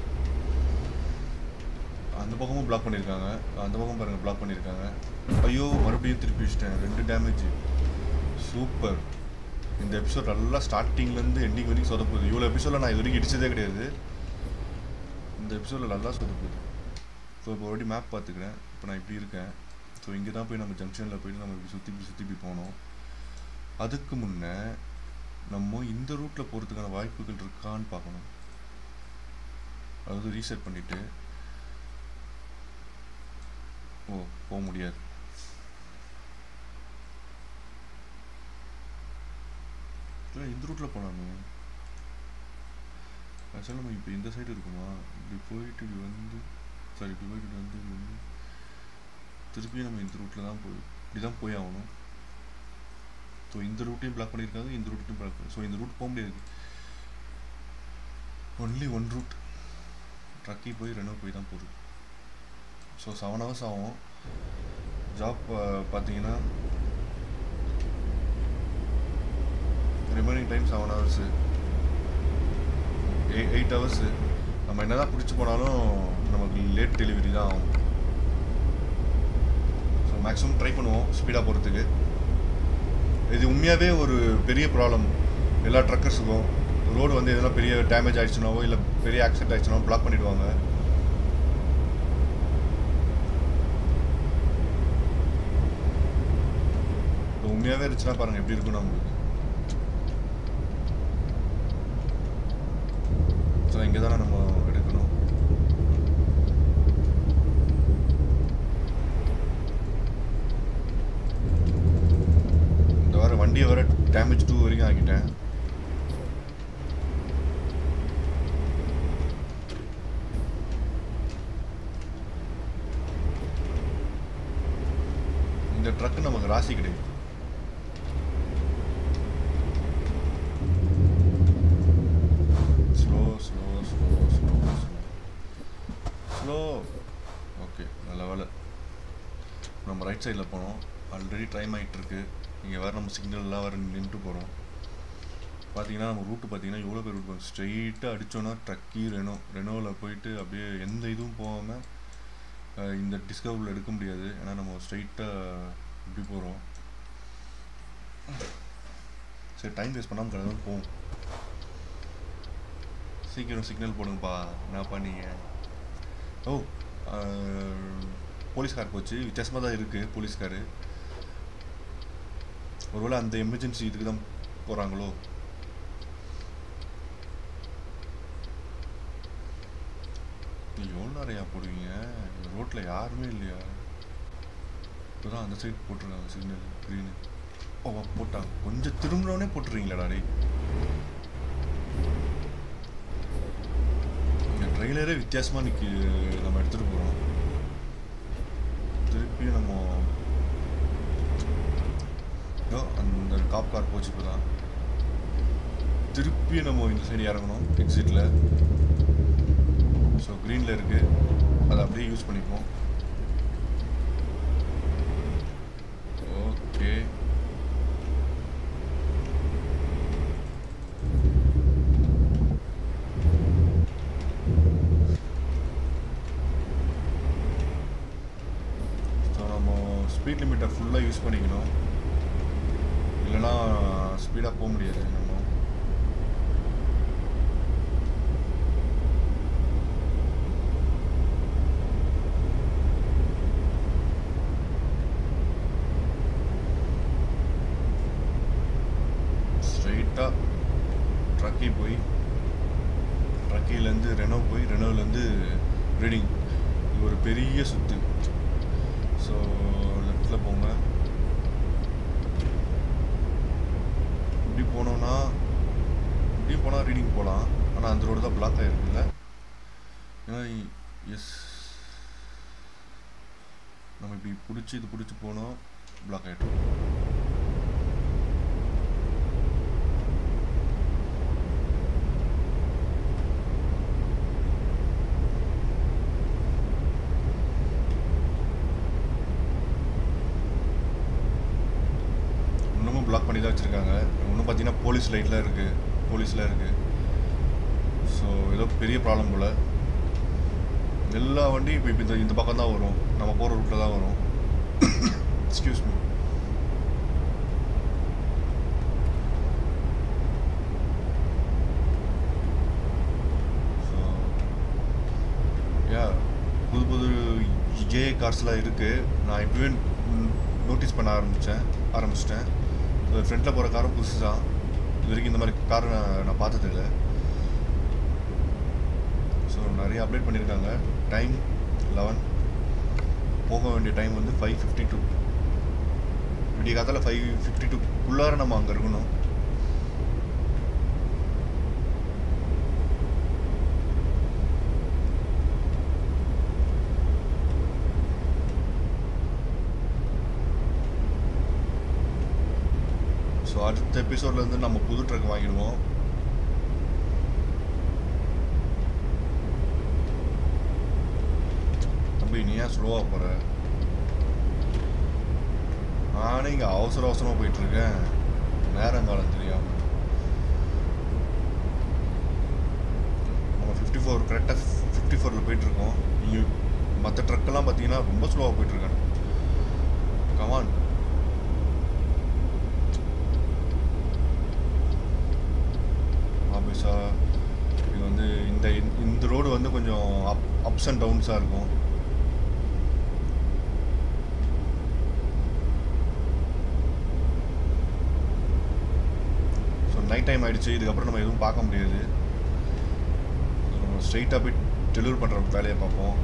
அந்த பக்கமும் பிளாக் பண்ணியிருக்காங்க அந்த பக்கம் பாருங்கள் பிளாக் பண்ணியிருக்காங்க ஐயோ மறுபடியும் திருப்பி வச்சிட்டேன் ரெண்டு டேமேஜ் சூப்பர் இந்த எபிசோட் நல்லா ஸ்டார்டிங்லேருந்து எண்டிங் வரைக்கும் சொதப்புது இவ்வளோ எபிசோடில் நான் இது வரைக்கும் இடிச்சதே கிடையாது இந்த எபிசோடில் நல்லா சொதப்புது ஸோ இப்போ ஒரு மேப் பார்த்துக்கிறேன் இப்போ நான் இப்படி இருக்கேன் ஸோ இங்கே தான் போய் நம்ம ஜங்ஷனில் போயிட்டு நம்ம இப்படி சுற்றி இப்படி சுற்றி இப்படி போனோம் அதுக்கு முன்னே நம்ம இந்த ரூட்டில் போகிறதுக்கான வாய்ப்புகள் இருக்கான்னு பார்க்கணும் அதாவது ரீசெட் பண்ணிவிட்டு ஓ போக முடியாது இல்லை இந்த ரூட்டில் போகலாமே ஆக்சுவலாக நம்ம இப்போ இந்த சைடு இருக்குமா இப்படி போயிட்டு இப்படி வந்து சாரி இப்படி போயிட்டு இப்படி வந்து இப்படி வந்து திருப்பி நம்ம இந்த ரூட்டில் தான் போய் இப்படி தான் போய் ஆகணும் ஸோ இந்த ரூட்டையும் பிளாக் பண்ணியிருக்காங்க இந்த ரூட்டையும் பிளாக் பண்ணி ஸோ இந்த ரூட் போக முடியாது ஒன்லி ஒன் ரூட் ட்ரக்கி போய் ரெனோ போய் தான் போகுது ஸோ செவன் ஹவர்ஸ் ஆகும் ஜாப் பார்த்தீங்கன்னா ரிமைனிங் டைம் செவன் ஹவர்ஸு எய் எயிட் ஹவர்ஸு நம்ம என்ன தான் பிடிச்சி போனாலும் நமக்கு லேட் டெலிவரி தான் ஆகும் ஸோ மேக்ஸிமம் ட்ரை பண்ணுவோம் ஸ்பீடாக போகிறதுக்கு இது உண்மையாகவே ஒரு பெரிய ப்ராப்ளம் எல்லா ட்ரக்கர்ஸுக்கும் ரோடு வந்து எதனா பெரிய டேமேஜ் ஆயிடுச்சுனாவோ இல்லை பெரிய ஆக்சிடென்ட் ஆயிடுச்சுனாவோ பிளாக் பண்ணிடுவாங்க இப்போ உண்மையாகவே இருந்துச்சுன்னா பாருங்கள் எப்படி இருக்கும் நம்மளுக்கு ஸோ இங்கே தானே நம்ம எடுக்கணும் இந்த வாரம் வண்டியை வர டேமேஜ் டூ வரைக்கும் ஆக்கிட்டேன் இந்த ட்ரக் நமக்கு ராசி கிடையாது slow slow slow slow slow slow okay நல்ல வேலை நம்ம ரைட் சைடில் போனோம் ஆல்ரெடி டைம் ஆகிட்டுருக்கு இங்கே வேறு நம்ம சிக்னல்லாம் வேறு நின்றுட்டு போகிறோம் பார்த்தீங்கன்னா நம்ம ரூட்டு பார்த்தீங்கன்னா எவ்வளோ பேர் ரூட் போகும் ஸ்ட்ரெயிட்டாக அடித்தோன்னா ட்ரக்கி ரெனோ ரெனோவில் போயிட்டு அப்படியே எந்த இதுவும் போகாமல் இந்த டிஸ்கவரில் எடுக்க முடியாது ஏன்னா நம்ம ஸ்ட்ரெயிட்டாக இப்படி போகிறோம் சரி டைம் வேஸ்ட் பண்ணாமல் கடவுள் போவோம் சீக்கிரம் சிக்னல் போடுங்கப்பா என்னப்பா நீங்கள் ஓ போலீஸ்கார் போச்சு வித்தியாசமாக தான் இருக்குது போலீஸ்காரு ஒருவேளை அந்த எமர்ஜென்சி இதுக்கு தான் போகிறாங்களோ எவ்வளோ நிறையா போடுவீங்க ரோட்டில் யாருமே இல்லையா இப்போதான் அந்த சைடு போட்டிருக்காங்க சிக்னல் க்ரீனு ஓ போட்டாங்க கொஞ்சம் திரும்பினோடனே போட்டுறீங்களாடா டேய் இந்த ட்ரெய்லரே வித்தியாசமாக நிற்கி நம்ம எடுத்துகிட்டு போகிறோம் திருப்பி நம்ம இதோ அந்த காப் கார் போச்சு இப்போ தான் திருப்பி நம்ம இந்த சைடு இறங்கணும் எக்ஸிட்டில் ஸோ க்ரீனில் இருக்குது அதை அப்படியே யூஸ் பண்ணிப்போம் ஓகே ஸோ நம்ம ஸ்பீட் லிமிட்டை ஃபுல்லாக யூஸ் பண்ணிக்கணும் இல்லைன்னா ஸ்பீடாக போக முடியாது நம்ம ஸ்ட்ரைட்டாக ட்ரக்கி போய் ட்ரக்கிலேருந்து ரெனோ போய் ரெனோலேருந்து ரீடிங் இது ஒரு பெரிய சுத்து ஸோ லெஃப்டில் போங்க இப்படி போனோன்னா இப்படி போனால் ரீடிங் போகலாம் ஆனால் அந்த ரோடு தான் பிளாக் ஆகிருக்குல்ல ஏன்னா எஸ் நம்ம இப்படி பிடிச்சி இது பிடிச்சி போனோம் பிளாக் ஆகிடும் வச்சுருக்காங்க இன்னும் பார்த்தீங்கன்னா போலீஸ் லைட்லாம் இருக்குது போலீஸ்லாம் இருக்குது ஸோ ஏதோ பெரிய ப்ராப்ளம் போல் எல்லா வண்டியும் இப்போ இப்போ இந்த இந்த பக்கம் தான் வரும் நம்ம போகிற ரூட்டில் தான் வரும் எக்ஸ்கியூஸ் மீ ஸோ யா புது புது ஜே கார்ஸ்லாம் இருக்குது நான் இப்போவே நோட்டீஸ் பண்ண ஆரம்பித்தேன் ஆரம்பிச்சிட்டேன் ஸோ ஃப்ரண்ட்டில் போகிற காரும் புதுசு தான் இது வரைக்கும் இந்த மாதிரி கார் நான் நான் பார்த்ததில்ல ஸோ நிறைய அப்டேட் பண்ணியிருக்காங்க டைம் லெவன் போக வேண்டிய டைம் வந்து ஃபைவ் ஃபிஃப்டி டூ விடிய காத்தால ஃபைவ் ஃபிஃப்டி டூக்குள்ளார நம்ம அங்கே இருக்கணும் ஸோ அடுத்த எபிசோட்லேருந்து நம்ம புது ட்ரக் வாங்கிடுவோம் தம்பி நீ ஏன் ஸ்லோவாக போகிற நானே இங்கே அவசர அவசரமாக போயிட்டுருக்கேன் நேரங்காலம் தெரியாமல் நம்ம ஃபிஃப்டி ஃபோர் கரெக்டாக ஃபிஃப்டி ஃபோரில் போயிட்டுருக்கோம் இங்கே மற்ற ட்ரக்கெல்லாம் பார்த்தீங்கன்னா ரொம்ப ஸ்லோவாக போயிட்டுருக்காங்க கமான் ஆபீஸா இது வந்து இந்த இந்த ரோடு வந்து கொஞ்சம் அப் அப்ஸ் அண்ட் டவுன்ஸாக இருக்கும் ஸோ நைட் டைம் ஆயிடுச்சு இதுக்கப்புறம் நம்ம எதுவும் பார்க்க முடியாது So, நம்ம ஸ்ட்ரைட்டாக போய் டெலிவரி பண்ணுற வேலையை பார்ப்போம்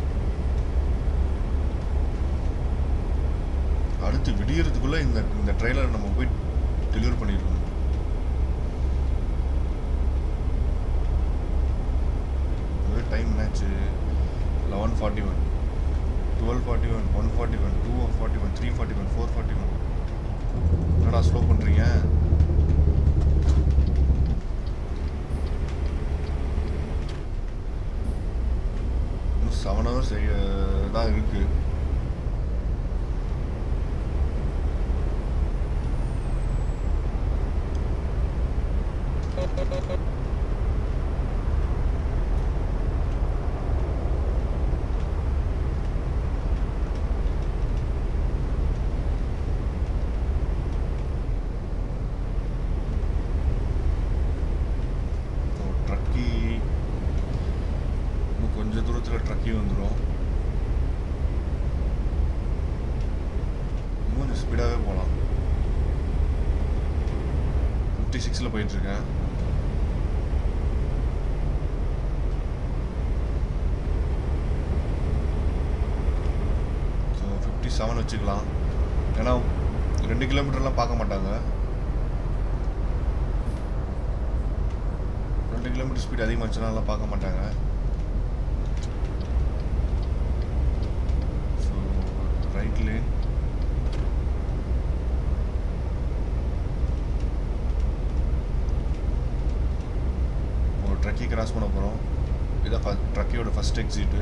அடுத்து விடியறதுக்குள்ளே இந்த இந்த ட்ரெயிலரை நம்ம போய் டெலிவரி பண்ணிடணும் டைம் என்னாச்சு eleven forty one twelve forty one one forty one two forty one three forty one four forty one என்னடா ஸ்லோ பண்ணுறீங்க இன்னும் செவன் ஹவர்ஸ் தான் இருக்கு ட்ரக்கி இன்னும் கொஞ்சம் தூரத்தில் ட்ரக்கி வந்துடும் இன்னும் கொஞ்சம் ஸ்பீடாகவே போகலாம் ஃபிஃப்டி சிக்ஸில் போயிட்டுருக்கேன் ஸோ ஃபிஃப்டி செவன் வச்சுக்கலாம் ஏன்னா ரெண்டு கிலோமீட்டர்லாம் பார்க்க மாட்டாங்க ரெண்டு கிலோமீட்டர் ஸ்பீட் அதிகமாச்சுன்னா எல்லாம் பார்க்க மாட்டாங்க ஸோ ரைட் லேன் ஒரு ட்ரக்கி கிராஸ் பண்ண போகிறோம் இதான் ட்ரக்கியோட ஃபஸ்ட் எக்ஸிட்டு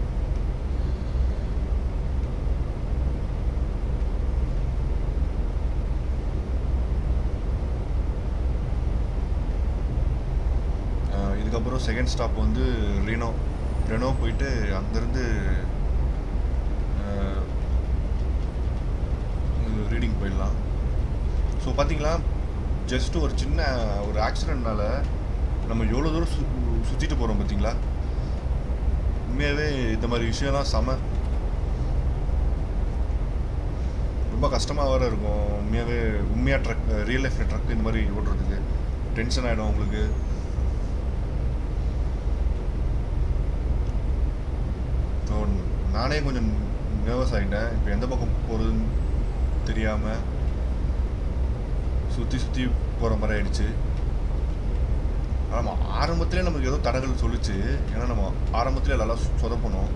இதுக்கப்புறம் செகண்ட் ஸ்டாப் வந்து ரெனோ ரெனோ போயிட்டு அங்கேருந்து ரீடிங் போயிடலாம் ஸோ பார்த்தீங்களா ஜஸ்ட் ஒரு சின்ன ஒரு ஆக்சிடென்ட்னால நம்ம எவ்வளோ தூரம் சு சுற்றிட்டு போகிறோம் பார்த்தீங்களா உண்மையாகவே இந்த மாதிரி விஷயம்லாம் செம ரொம்ப கஷ்டமாக வேறு இருக்கும் உண்மையாகவே உண்மையாக ட்ரக் ரியல் லைஃப்பில் ட்ரக் இந்த மாதிரி ஓட்டுறதுக்கு டென்ஷன் ஆகிடும் உங்களுக்கு ஸோ நானே கொஞ்சம் நர்வஸ் ஆகிட்டேன் இப்போ எந்த பக்கம் போகிறதுன்னு தெரியாமல் சுற்றி சுற்றி போகிற மாதிரி ஆயிடுச்சு ஆமாம் ஆரம்பத்திலே நமக்கு ஏதோ தடங்கள் சொல்லிச்சு ஏன்னா நம்ம ஆரம்பத்திலே நல்லா சொதப்பணும்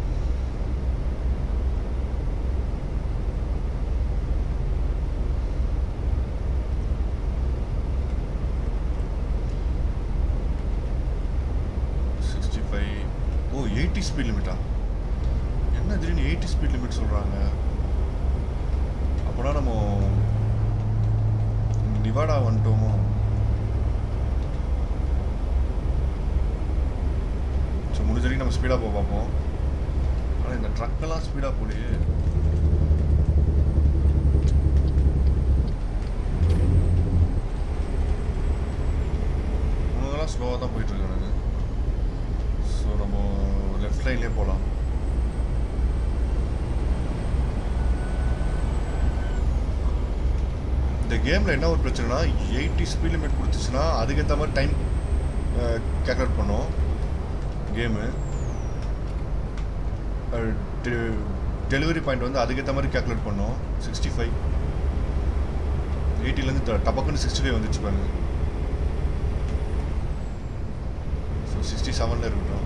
சிக்ஸ்டி ஃபைவ் ஓ எயிட்டி ஸ்பீட் லிமிட்டா என்ன திடீர்னு எயிட்டி ஸ்பீட் லிமிட் சொல்கிறாங்க அப்போனா நம்ம நிவாடா வந்துட்டோமோ ஸோ முடிஞ்ச வரைக்கும் நம்ம ஸ்பீடாக போக பார்ப்போம் ஆனால் இந்த ட்ரக்கெல்லாம் ஸ்பீடாக போலையே இவங்கெல்லாம் ஸ்லோவாக தான் போயிட்டுருக்கானுங்க ஸோ நம்ம லெஃப்ட் லைன்லேயே போகலாம் இந்த கேமில் என்ன ஒரு பிரச்சனைனா எயிட்டி ஸ்பீட் லிமிட் கொடுத்துச்சுன்னா அதுக்கேற்ற மாதிரி டைம் கேல்குலேட் பண்ணோம் கேமு டெலிவரி பாயிண்ட் வந்து அதுக்கேற்ற மாதிரி கேல்குலேட் பண்ணோம் சிக்ஸ்டி ஃபைவ் எயிட்டிலேருந்து டபக்குன்னு சிக்ஸ்டி ஃபைவ் வந்துச்சு பாருங்க ஸோ சிக்ஸ்டி செவனில் இருக்கட்டும்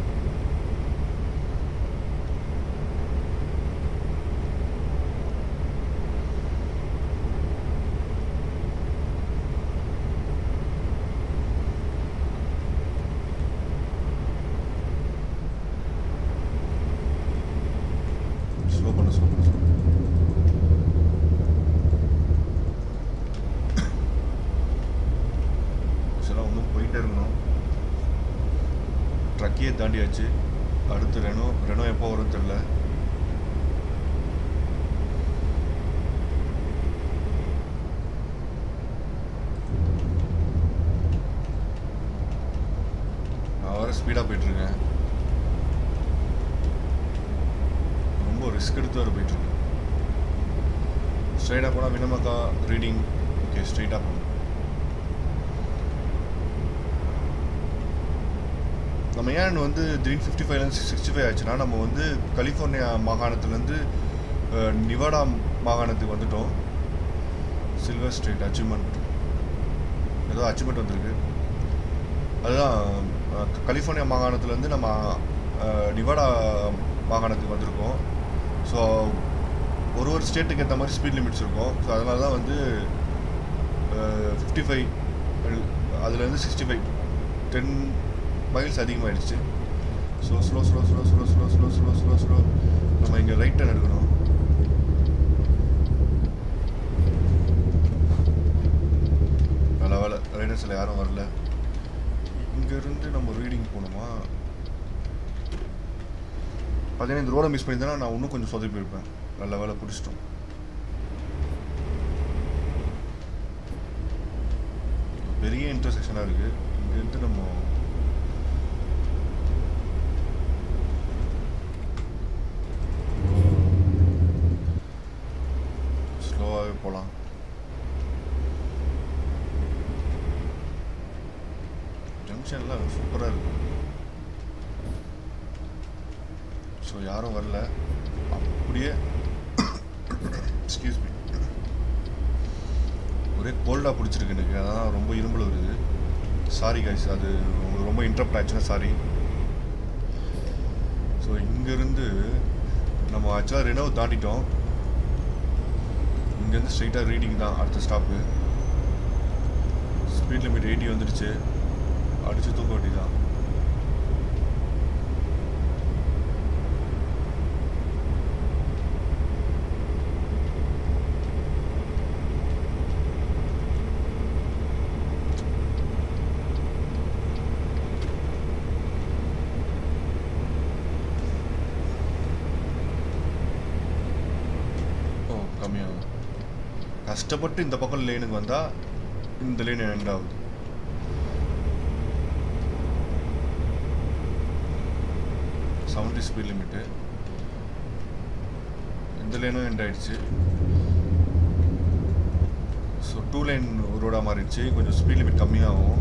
ஸ்லோ பண்ண ஸ்லோ பண்ண ஸ்லோ ஆக்சுவலாக இன்னும் போயிட்டே இருக்கணும் ட்ரக்கையே தாண்டியாச்சு அடுத்து ரெனோ ரெனோ எப்போ வரும் தெரில நான் வர ஸ்பீடாக போயிட்டுருக்கேன் ரொம்ப ரிஸ்க் எடுத்து வர போயிட்டுருக்கேன் ஸ்ட்ரைட்டாக போனால் வினமக்கா ரீடிங் ஓகே ஸ்ட்ரைட்டாக போகணும் நம்ம ஏன் வந்து திடீர்னு ஃபிஃப்டி ஃபைவ்லேருந்து சிக்ஸ்டி ஃபைவ் ஆச்சுன்னா நம்ம வந்து கலிஃபோர்னியா மாகாணத்துலேருந்து அஹ், நிவாடா மாகாணத்துக்கு வந்துட்டோம் சில்வர் ஸ்ட்ரீட் அச்சீவ்மெண்ட் ஏதோ அச்சீவ்மெண்ட் வந்திருக்கு அதுதான் அஹ், கலிஃபோர்னியா மாகாணத்துலேருந்து நம்ம அஹ், நிவாடா மாகாணத்துக்கு வந்திருக்கோம் ஸோ ஒரு ஒரு ஸ்டேட்டுக்கு ஏற்ற மாதிரி ஸ்பீட் லிமிட்ஸ் இருக்கும் ஸோ அதனால தான் வந்து ஃபிஃப்டி ஃபைவ் அதுலேருந்து சிக்ஸ்டி ஃபைவ் டென் மைல்ஸ் அதிகமாகிடுச்சு so slow slow slow slow slow slow slow slow slow நம்ம இங்கே ரைட் டர்ன் எடுக்கணும் நல்ல வேலை ரைடர்ஸில் யாரும் வரல இங்கேருந்து நம்ம ரீடிங் போகணுமா பார்த்தீங்கன்னா இந்த ரோடை மிஸ் பண்ணியிருந்தேன்னா நான் இன்னும் கொஞ்சம் சொதப்பி இருப்பேன் நல்ல வேலை பிடிச்சிட்டோம் பெரிய இன்டர்செக்ஷனாக இருக்குது இங்கேருந்து நம்ம ஸ்லோவாகவே போகலாம் ஜங்ஷன்லாம் சூப்பராக இருக்கு ஸோ யாரும் வரல அப்படியே எக்ஸ்கியூஸ் மீ ஒரே கோல்டாக பிடிச்சிருக்கு எனக்கு அதான் ரொம்ப இரும்பல் வருது சாரி கைஸ் அது உங்களுக்கு ரொம்ப இன்ட்ரப்ட் ஆச்சுன்னா சாரி ஸோ இங்கேருந்து நம்ம ஆக்சுவலாக ரெனோ தாண்டிட்டோம் இங்கேருந்து ஸ்ட்ரைட்டாக ரீடிங் தான் அடுத்த ஸ்டாப்பு ஸ்பீட் லிமிட் எயிட்டி வந்துடுச்சு அடிச்சு தூக்க வேண்டி தான் ஓ கம்மியாகும் கஷ்டப்பட்டு இந்த பக்கம் லேனுக்கு வந்தால் இந்த லேன் எண்ட் ஆகுது செவன்டி ஸ்பீட் லிமிட்டு இந்த லேனும் எண்ட் ஆயிடுச்சு ஸோ டூ லைன் ரோடாக மாறிடுச்சு கொஞ்சம் ஸ்பீட் லிமிட் கம்மியாகும்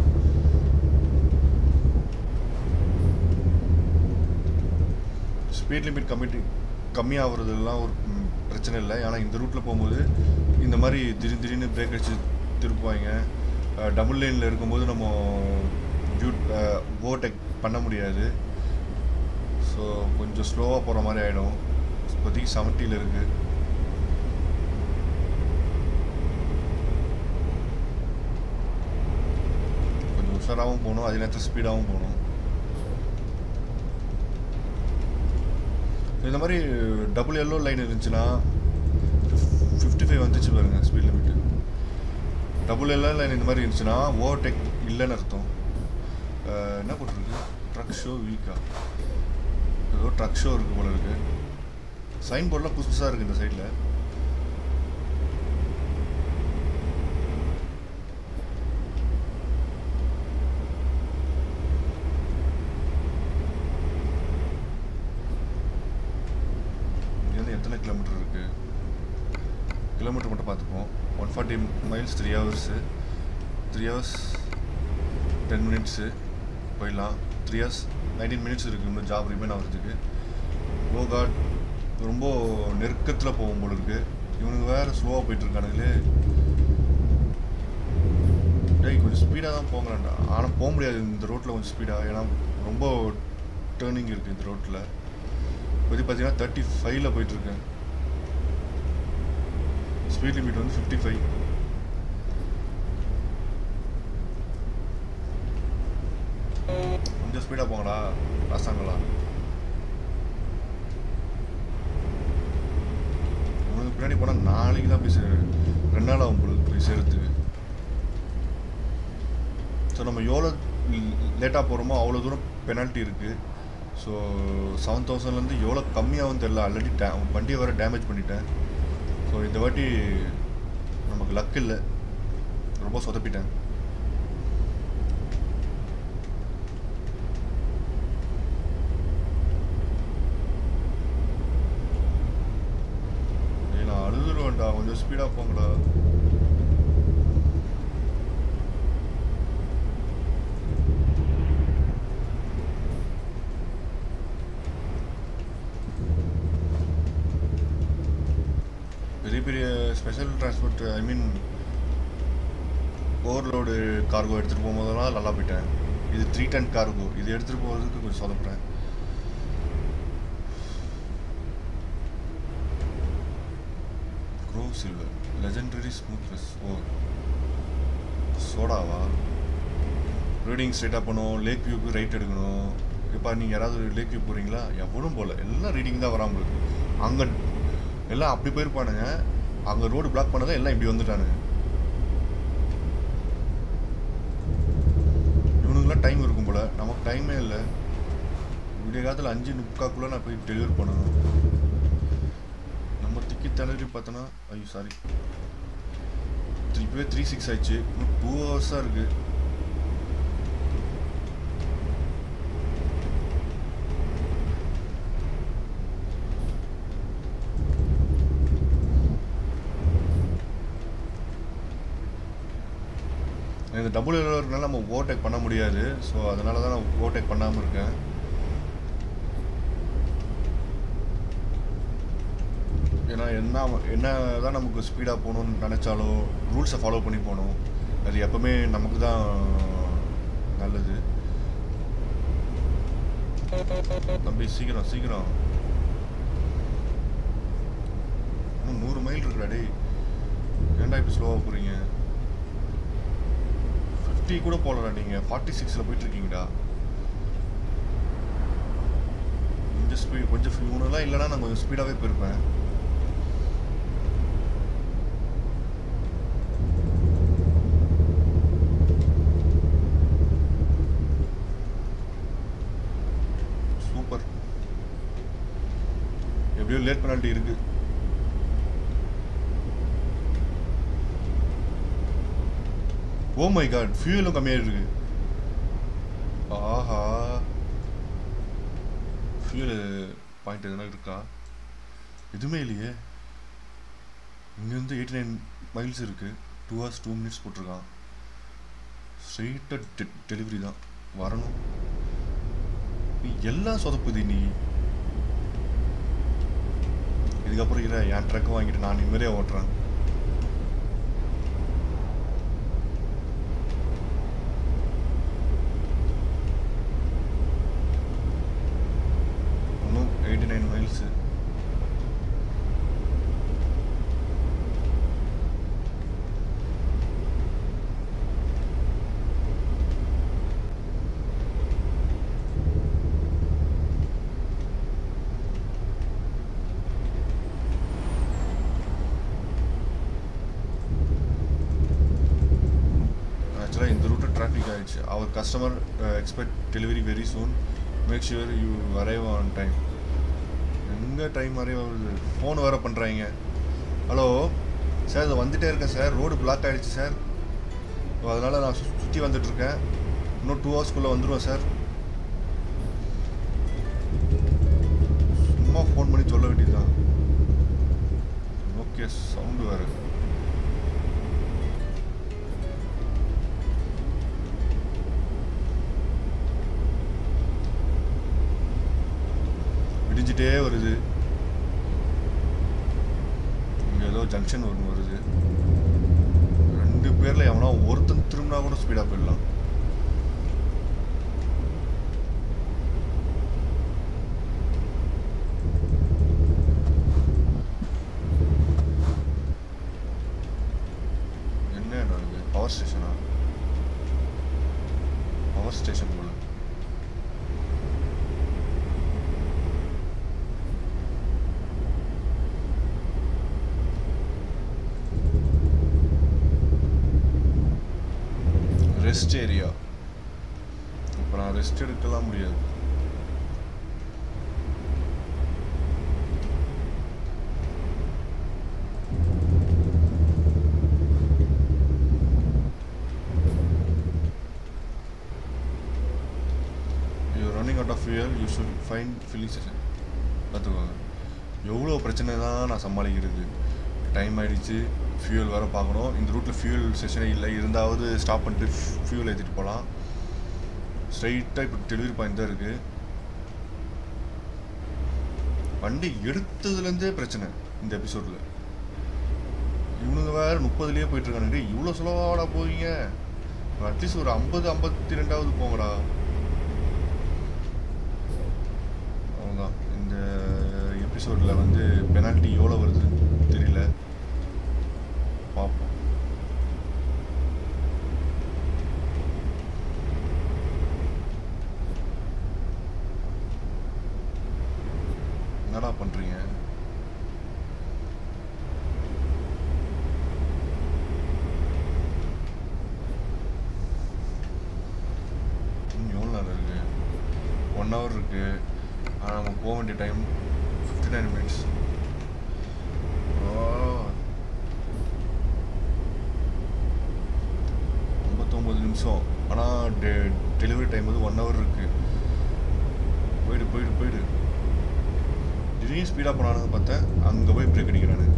ஸ்பீட் லிமிட் கம்மிட்டி கம்மியாகிறதுலாம் ஒரு ம், பிரச்சனை இல்லை ஏன்னா இந்த ரூட்டில் போகும்போது இந்த மாதிரி திடீர் திடீர்னு பிரேக் அடிச்சு திருப்புவாங்க டபுள் லைனில் இருக்கும்போது நம்ம ஜூட் ஓவர்டேக் பண்ண முடியாது ஸோ கொஞ்சம் ஸ்லோவாக போகிற மாதிரி ஆகிடும் இப்போதைக்கு செவன்ட்டியில் இருக்குது கொஞ்சம் உஷாராகவும் போகணும் அதே நேரத்தில் ஸ்பீடாகவும் போகணும் இந்த மாதிரி டபுள் எல்லோ லைன் இருந்துச்சுன்னா ஃபிஃப்டி ஃபைவ் வந்துச்சு பாருங்க ஸ்பீட் லிமிட்டு டபுள் எல்லாம் லைன் இந்த மாதிரி இருந்துச்சுன்னா ஓவர்டேக் இல்லைன்னு அர்த்தம் அஹ், என்ன போட்டிருக்கு ட்ரக் ஷோ வீக்கா ஏதோ ட்ரக் ஷோ இருக்குது போல இருக்கு சைன் போர்டெலாம் புதுசு புதுசாக இருக்குது இந்த சைடில் இங்கேருந்து எத்தனை கிலோமீட்டர் இருக்குது கிலோமீட்டர் மட்டும் பார்த்துப்போம் one forty miles three hours three hours ten minutes போயிடலாம் த்ரீ ஹவர்ஸ் நைன்டீன் மினிட்ஸ் இருக்குது இன்னும் ஜாப் ரிமைன் ஆகிறதுக்கு ஓ காட் ரொம்ப நெருக்கத்தில் போகும் போல இருக்கு இவனுங்க வேறு ஸ்லோவாக போயிட்டுருக்கானுங்களே டேய் கொஞ்சம் ஸ்பீடாக தான் போங்களாண்டா ஆனால் போக முடியாது இந்த ரோட்டில் கொஞ்சம் ஸ்பீடாக ஏன்னா ரொம்ப டேர்னிங் இருக்குது இந்த ரோட்டில் இப்போதைக்கு பார்த்தீங்கன்னா தேர்ட்டி ஃபைவ்ல போயிட்டுருக்கேன் ஸ்பீட் லிமிட் வந்து ஃபிஃப்டி ஃபைவ் கொஞ்சம் ஸ்பீடாக போங்கடா பசங்களா உனக்கு பின்னாடி போனால் நாளைக்கு தான் போய் சேரு ரெண்டு நாள் ஆகும் பொழுது போய் சேர்றதுக்கு ஸோ நம்ம எவ்வளோ லேட்டாக போகிறோமோ அவ்வளோ தூரம் பெனால்ட்டி இருக்குது ஸோ செவன் தௌசண்ட்லேருந்து எவ்வளோ கம்மியாகும் தெரில ஆல்ரெடி டே வண்டியை வேறு டேமேஜ் பண்ணிட்டேன் ஸோ இந்த வாட்டி நமக்கு லக் இல்லை ரொம்ப சொதப்பிட்டேன் ஏய், நான் அழுதுருவேன்டா கொஞ்சம் ஸ்பீடாக போங்கடா பெரிய பெரிய special transport I mean overload cargo எடுத்துகிட்டு போகும்போதெல்லாம் நல்லா போயிட்டேன் இது த்ரீ டன் கார்கோ இது எடுத்துகிட்டு போகிறதுக்கு கொஞ்சம் சொதப்புறேன் க்ரோ சில்வர் லெஜெண்டரி ஸ்மூத்னஸ் ஓ சோடாவா ரீடிங் ஸ்ட்ரைட்டாக பண்ணணும் லேக் வியூக்கு ரைட் எடுக்கணும் இப்போ நீங்கள் யாராவது லேக் வியூ போகிறீங்களா எவனும் போகல எல்லாம் ரீடிங் தான் வராமல் இருக்கு அங்கே எல்லாம் அப்படி போயிருப்பானுங்க அங்கே ரோடு பிளாக் பண்ணதான் எல்லாம் இப்படி வந்துட்டானுங்க இவனுக்குலாம் டைம் இருக்கும் போல நமக்கு டைமே இல்லை விடிய காலத்தில் அஞ்சு முக்காக்குள்ளே நான் போய் டெலிவரி பண்ணணும் நம்ம திக்கி திணறி பார்த்தோன்னா ஐயோ சாரி திருப்பியே த்ரீ சிக்ஸ் ஆயிடுச்சு இன்னும் டூ ஹவர்ஸாக இருக்குது இந்த டபுள் இருக்கனால நம்ம ஓவர்டேக் பண்ண முடியாது ஸோ அதனால தான் நான் ஓவர்டேக் பண்ணாமல் இருக்கேன் ஏன்னா என்ன என்ன தான் நமக்கு ஸ்பீடாக போகணும்னு நினச்சாலும் ரூல்ஸை ஃபாலோ பண்ணி போகணும் அது எப்பவுமே நமக்கு தான் நல்லது தம்பி சீக்கிரம் சீக்கிரம் இன்னும் நூறு மைல் இருக்குடா டேய் ஏன்டா இப்படி ஸ்லோவாக போகிறீங்க ஃபிஃப்டி கூட போகலடா நீங்கள் ஃபார்ட்டி சிக்ஸில் போயிட்டுருக்கீங்கடா கொஞ்சம் ஸ்பீட் கொஞ்சம் இவனெல்லாம் இல்லைனா நான் கொஞ்சம் ஸ்பீடாகவே போயிருப்பேன் சூப்பர் எப்படியோ லேட் பெனால்ட்டி இருக்கு ஓ மை காட் ஃபியூலும் கம்மியாக இருக்கு ஆஹா ஃபியூல் பாயிண்ட் எதனா இருக்கா எதுவுமே இல்லையே இங்கேருந்து எயிட்டி நைன் மைல்ஸ் இருக்கு டூ ஹவர்ஸ் டூ மினிட்ஸ் போட்டிருக்கான் ஸ்ட்ரெயிட்டாக டெலிவரி தான் வரணும் நீ எல்லாம் சொதப்புது நீ இதுக்கப்புறம் இரு என் ட்ரக் வாங்கிட்டு நான் நிம்மதியாக ஓட்டுறேன் இன்னும் eighty nine miles much our customer expect delivery very soon make sure you arrive on time எங்கே டைம் அரைவ் ஆகுது ஃபோன் வேறு பண்ணுறாங்க ஹலோ சார் இது வந்துட்டே இருக்கேன் சார் ரோடு பிளாக் ஆகிடுச்சு சார் அதனால் நான் சு- சுற்றி வந்துட்டுருக்கேன் இன்னும் டூ ஹவர்ஸ்க்குள்ளே வந்துடுவேன் சார் சும்மா ஃபோன் பண்ணி சொல்ல வேண்டியதுதான் ஓகே சவுண்டு வேறு விடிஞ்சிட்டே வருது இங்கே ஏதோ ஜங்ஷன் ஒன்று வருது ரெண்டு பேரில் எவனா ஒருத்தன் திரும்பினா கூட ஸ்பீடாக போயிடலாம் என்ன இடம் இது பவர் ஸ்டேஷனா பவர் ஸ்டேஷன் போல ரெஸ்ட் ஏரியா இப்போ நான் ரெஸ்ட் எடுக்கலாம் முடியாது you running out of fuel you should find filling station பார்த்துக்கோங்க எவ்வளோ பிரச்சனை தான் நான் சமாளிக்கிறது டைம் ஆயிடுச்சு ஃபியூயல் வேறு பார்க்கணும் இந்த ரூட்டில் ஃபியூயல் ஸ்டேஷனே இல்லை இருந்தாவது ஸ்டாப் பண்ணிட்டு ஃபியூயல் ஏற்றிட்டு போகலாம் ஸ்ட்ரைட்டாக இப்போ டெலிவரி பாயிண்ட் தான் இருக்குது வண்டி எடுத்ததுலேருந்தே பிரச்சனை இந்த எபிசோடில் இவனுங்க வேறு முப்பதுலேயே போயிட்டுருக்கானுங்க இவ்வளோ ஸ்லோவாடா போவீங்க அட்லீஸ்ட் ஒரு ஐம்பது ஐம்பத்தி ரெண்டாவது போங்கடா அவ்வளோதான் இந்த எபிசோடில் வந்து பெனால்ட்டி எவ்வளோ வருதுன்னு தெரியல பார்ப்போம் என்னடா பண்ணுறீங்க இன்னும் எவ்வளோ நேரம் இருக்கு ஒன் ஹவர் இருக்கு ஆனால் நம்ம போக வேண்டிய டைம் ஃபிஃப்டி நைன் மினிட்ஸ் ஐம்பத்தொம்பது நிமிஷம் ஆனால் டெ டெலிவரி டைம் வந்து ஒன் ஹவர் இருக்கு போயிடு போயிடு போயிடு திடீர்னு ஸ்பீடாக போனானு பார்த்தேன் அங்கே போய் பிரேக் அடிக்கிறானு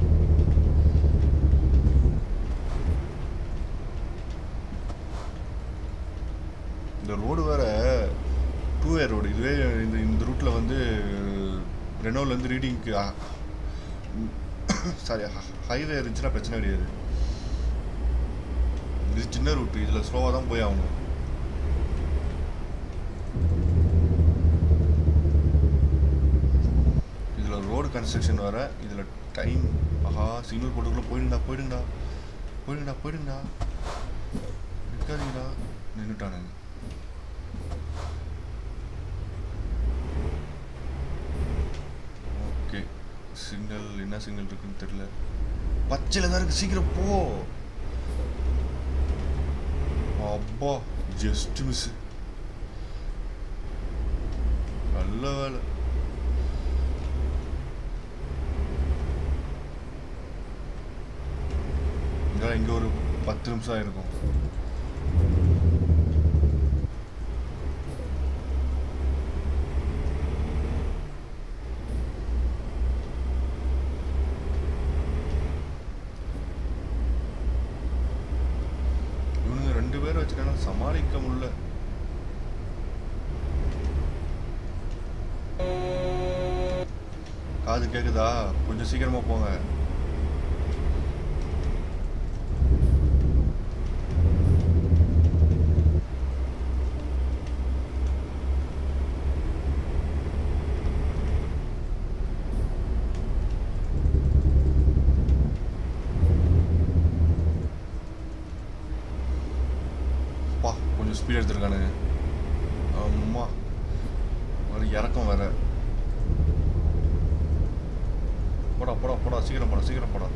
இந்த ரோடு வேற டூ வே ரோடு இதுவே இந்த இந்த ரூட்டில் வந்து ரெனோலேருந்து ரீடிங்க்கு சாரி ஹைவே இருந்துச்சுன்னா பிரச்சனை கிடையாது இது சின்ன ரூட்டு இதில் ஸ்லோவாக தான் போய் ஆகணும் இதில் ரோடு கன்ஸ்ட்ரக்ஷன் வர இதில் டைம் ஆஹா சிக்னல் போட்டுக்குள்ளே போயிடுங்கடா போயிடுங்கடா போயிடுங்கடா போயிடுங்கடா நிற்காதீங்கடா நின்றுட்டானுங்க ஓகே சிக்னல் என்ன சிக்னல் இருக்குன்னு தெரியல பச்சையில் தான் இருக்கு சீக்கிரம் போ அப்பா ஜஸ்ட் மிஸ் நல்ல வேலை இங்கே இங்கே ஒரு பத்து நிமிஷம் ஆயிருக்கும் இவனுங்க ரெண்டு பேரை வச்சுக்கான சமாளிக்க முடியல காது கேக்குதா கொஞ்சம் சீக்கிரமா போங்க பா கொஞ்சம் ஸ்பீட் எடுத்துருக்கானுங்க அம்மா ஒரு இறக்கம் வேற போடா போடா போடா சீக்கிரம் போடா சீக்கிரம் போடா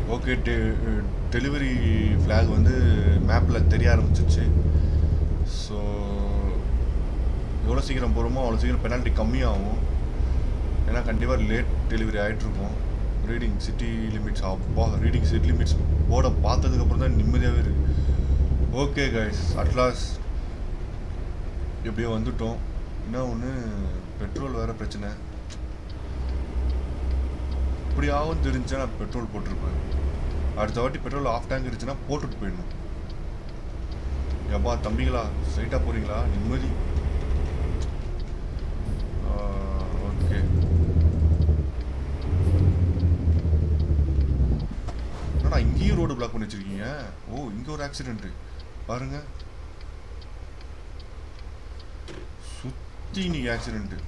ஓகே டெ டெலிவரி ஃப்ளாக் வந்து மேப்பில் தெரிய ஆரம்பிச்சிருச்சு ஸோ எவ்வளோ சீக்கிரம் போகிறோமோ அவ்வளோ சீக்கிரம் பெனால்ட்டி கம்மியாகும் ஏன்னா கண்டிப்பாக லேட் டெலிவரி ஆகிட்ருக்கும் ரீடிங் சிட்டி லிமிட்ஸ் அப்பா ரீடிங் சிட்டி லிமிட்ஸ் போர்டை பார்த்ததுக்கப்புறம் தான் நிம்மதியாகவே இருக்குது ஓகே கைஸ் அட்லாஸ் எப்படியோ வந்துட்டோம் என்ன ஒன்று பெட்ரோல் வேறு பிரச்சனை இப்படியாகவும் தெரிஞ்சா நான் பெட்ரோல் போட்டிருப்பேன் அடுத்த வாட்டி பெட்ரோல் ஆஃப் டேங்க் இருந்துச்சுன்னா போட்டுட்டு போயிடணும் எப்பா தம்பிங்களா ஸ்ட்ரைட்டாக போகிறீங்களா நிம்மதி ஓகே என்னடா இங்கேயும் ரோடு பிளாக் பண்ணி வச்சிருக்கீங்க ஓ இங்கே ஒரு ஆக்சிடென்ட்டு பாருங்க சுற்றி இன்னைக்கு ஆக்சிடென்ட்டு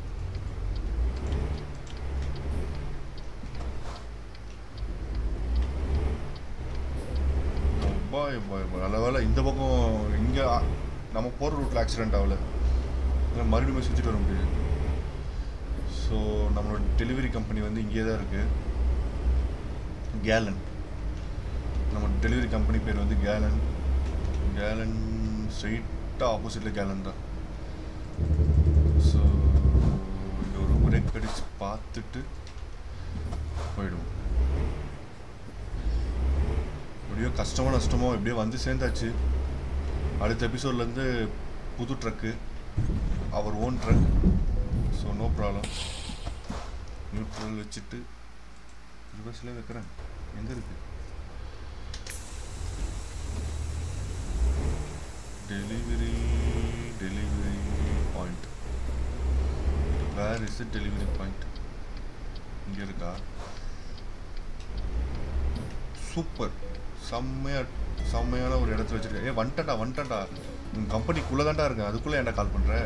பாய் பாய் பாய் நல்ல வேலை இந்த பக்கம் இங்கே நம்ம போகிற ரூட்டில் ஆக்சிடென்ட் ஆகல இல்லை மறுபடியும் சுற்றிட்டு வர முடியாது ஸோ நம்மளோட டெலிவரி கம்பெனி வந்து இங்கே தான் இருக்குது கேலன் நம்ம டெலிவரி கம்பெனி பேர் வந்து கேலன் கேலன் ஸ்ட்ரைட்டாக ஆப்போசிட்டில் கேலன் தான் ஸோ இங்கே ஒரு பிரேக் அடிச்சு பார்த்துட்டு போயிடுவோம் எப்படியோ கஷ்டமோ நஷ்டமோ எப்படியோ வந்து சேர்ந்தாச்சு அடுத்த எபிசோட்லேருந்து புது truck our own truck so no problem neutral வச்சுட்டு ரிவர்ஸில் வைக்கிறேன் எங்கே இருக்கு delivery delivery point where is delivery point இங்கே இருக்கா சூப்பர் செம்மையா செம்மையான ஒரு இடத்துல வச்சிருக்கேன் ஏ வந்துட்டா வந்துட்டா உங்கள் கம்பெனிக்குள்ளே தான்டா இருக்கேன் அதுக்குள்ளே ஏன்டா கால் பண்ணுற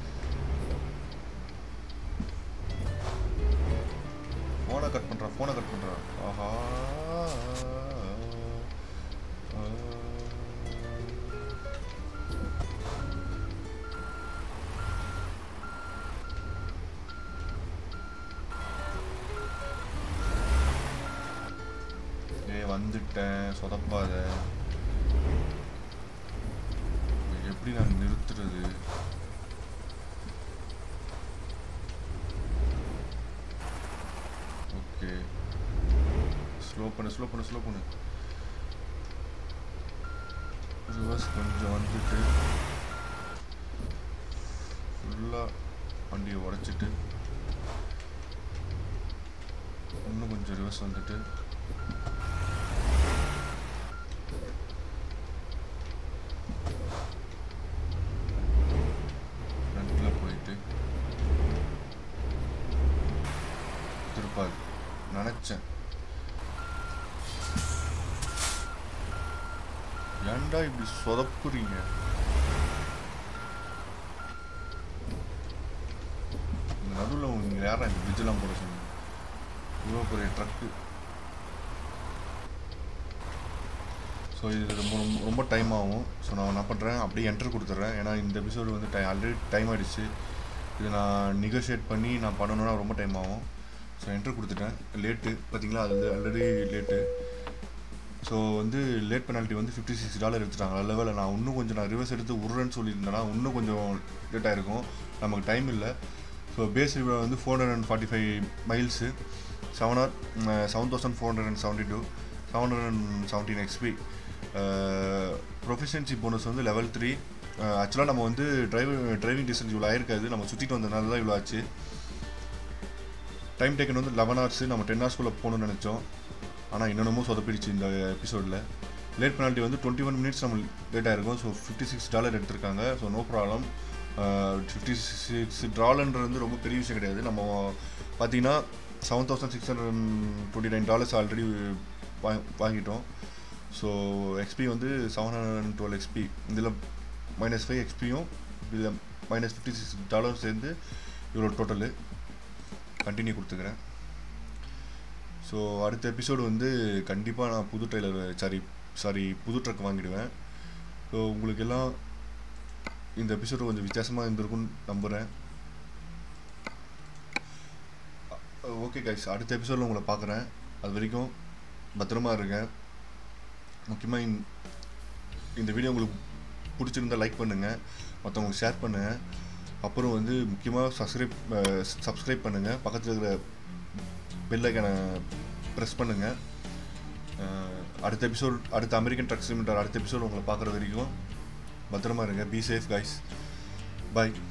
ஃபோனை கட் பண்ணுறான் ஃபோனை கட் பண்ணுறான் ஆஹா ஏய் வந்துட்டேன் சொதப்பாத எப்படி நான் நிறுத்துறது ஓகே ஸ்லோ பண்ணு ஸ்லோ பண்ணு ஸ்லோ பண்ணு ரிவர்ஸ் கொஞ்சம் வந்துட்டு ஃபுல்லாக வண்டியை உடச்சிட்டு இன்னும் கொஞ்சம் ரிவர்ஸ் வந்துட்டு ஃப்ரண்ட்டில் போயிட்டு திருப்பாது நினச்சேன் ஏன்டா இப்படி சொதப்புறீங்க இந்த நடுவில் இங்கே யாரா இந்த பிரிட்ஜெல்லாம் போட சொன்னீங்க இவ்வளோ பெரிய ட்ரக்கு ஸோ இது ரொம்ப ரொம்ப ரொம்ப டைம் ஆகும் ஸோ நான் என்ன பண்ணுறேன் அப்படியே என்டர் கொடுத்துட்றேன் ஏன்னா இந்த எபிசோடு வந்து டை ஆல்ரெடி டைம் ஆகிடுச்சு இது நான் நெகோஷியேட் பண்ணி நான் பண்ணணுன்னா ரொம்ப டைம் ஆகும் ஸோ என்டர் கொடுத்துட்டேன் லேட்டு பார்த்தீங்களா அது வந்து ஆல்ரெடி லேட்டு ஸோ வந்து லேட் பெனால்ட்டி வந்து ஃபிஃப்டி சிக்ஸ் டாலர் எடுத்துட்டாங்க நல்ல வேலை நான் இன்னும் கொஞ்சம் நான் ரிவர்ஸ் எடுத்து விட்றேன்னு சொல்லியிருந்தேன்னா இன்னும் கொஞ்சம் லேட் ஆகிருக்கும் நமக்கு டைம் இல்லை ஸோ பேஸ் வந்து four hundred and forty five miles seven or seven thousand four hundred and seventy two seven hundred and seventeen XP proficiency bonus வந்து லெவல் த்ரீ ஆக்சுவலாக நம்ம வந்து டிரைவ் டிரைவிங் டிஸ்டன்ஸ் இவ்வளோ ஆயிருக்காது நம்ம சுற்றிட்டு வந்ததுனால தான் இவ்வளோ ஆச்சு டைம் டேக்கன் வந்து லெவன் ஹவர்ஸ் நம்ம டென் ஹவர்ஸ்குள்ளே போகணும்னு நினச்சோம் ஆனால் என்னென்னமோ சொதப்பிடுச்சு இந்த எபிசோடில் லேட் பெனால்ட்டி வந்து டுவெண்ட்டி ஒன் மினிட்ஸ் நம்ம லேட்டாக இருக்கும் ஸோ ஃபிஃப்டி சிக்ஸ் டாலர் எடுத்திருக்காங்க so no problem fifty six டாலர்ன்றது வந்து ரொம்ப பெரிய விஷயம் கிடையாது நம்ம பார்த்தீங்கன்னா seven thousand six hundred twenty nine dollars already வாங்கிட்டோம் ஸோ எக்ஸ்பி வந்து seven hundred and twelve XP இதில் மைனஸ் ஃபைவ் எக்ஸ்பியும் இதில் மைனஸ் ஃபிஃப்டி சிக்ஸ் டாலர் சேர்ந்து இவ்வளோ டோட்டலு கண்டினியூ கொடுத்துக்கிறேன் ஸோ அடுத்த எபிசோடு வந்து கண்டிப்பாக நான் புது ட்ரெய்லர் சாரி சாரி புது ட்ரக் வாங்கிடுவேன் ஸோ உங்களுக்கு எல்லாம் இந்த எபிசோடு கொஞ்சம் வித்தியாசமாக இருந்திருக்கும்னு நம்புகிறேன் ஓகே கைஸ் அடுத்த எபிசோடில் உங்களை பார்க்குறேன் அது வரைக்கும் பத்திரமா இருங்க முக்கியமாக இந்த வீடியோ உங்களுக்கு பிடிச்சிருந்தா லைக் பண்ணுங்கள் மற்றவங்களுக்கு ஷேர் பண்ணுங்கள் அப்புறம் வந்து முக்கியமாக சப்ஸ்கிரைப் சப்ஸ்கிரைப் பண்ணுங்கள் பக்கத்தில் இருக்கிற பெல் ஐக்கனை ப்ரெஸ் பண்ணுங்கள் அடுத்த எபிசோட் அடுத்த அமெரிக்கன் ட்ரக் சிலிண்டர் அடுத்த எபிசோட் உங்களை பார்க்குற வரைக்கும் பத்திரமா இருங்க பி சேஃப் கைஸ் பாய்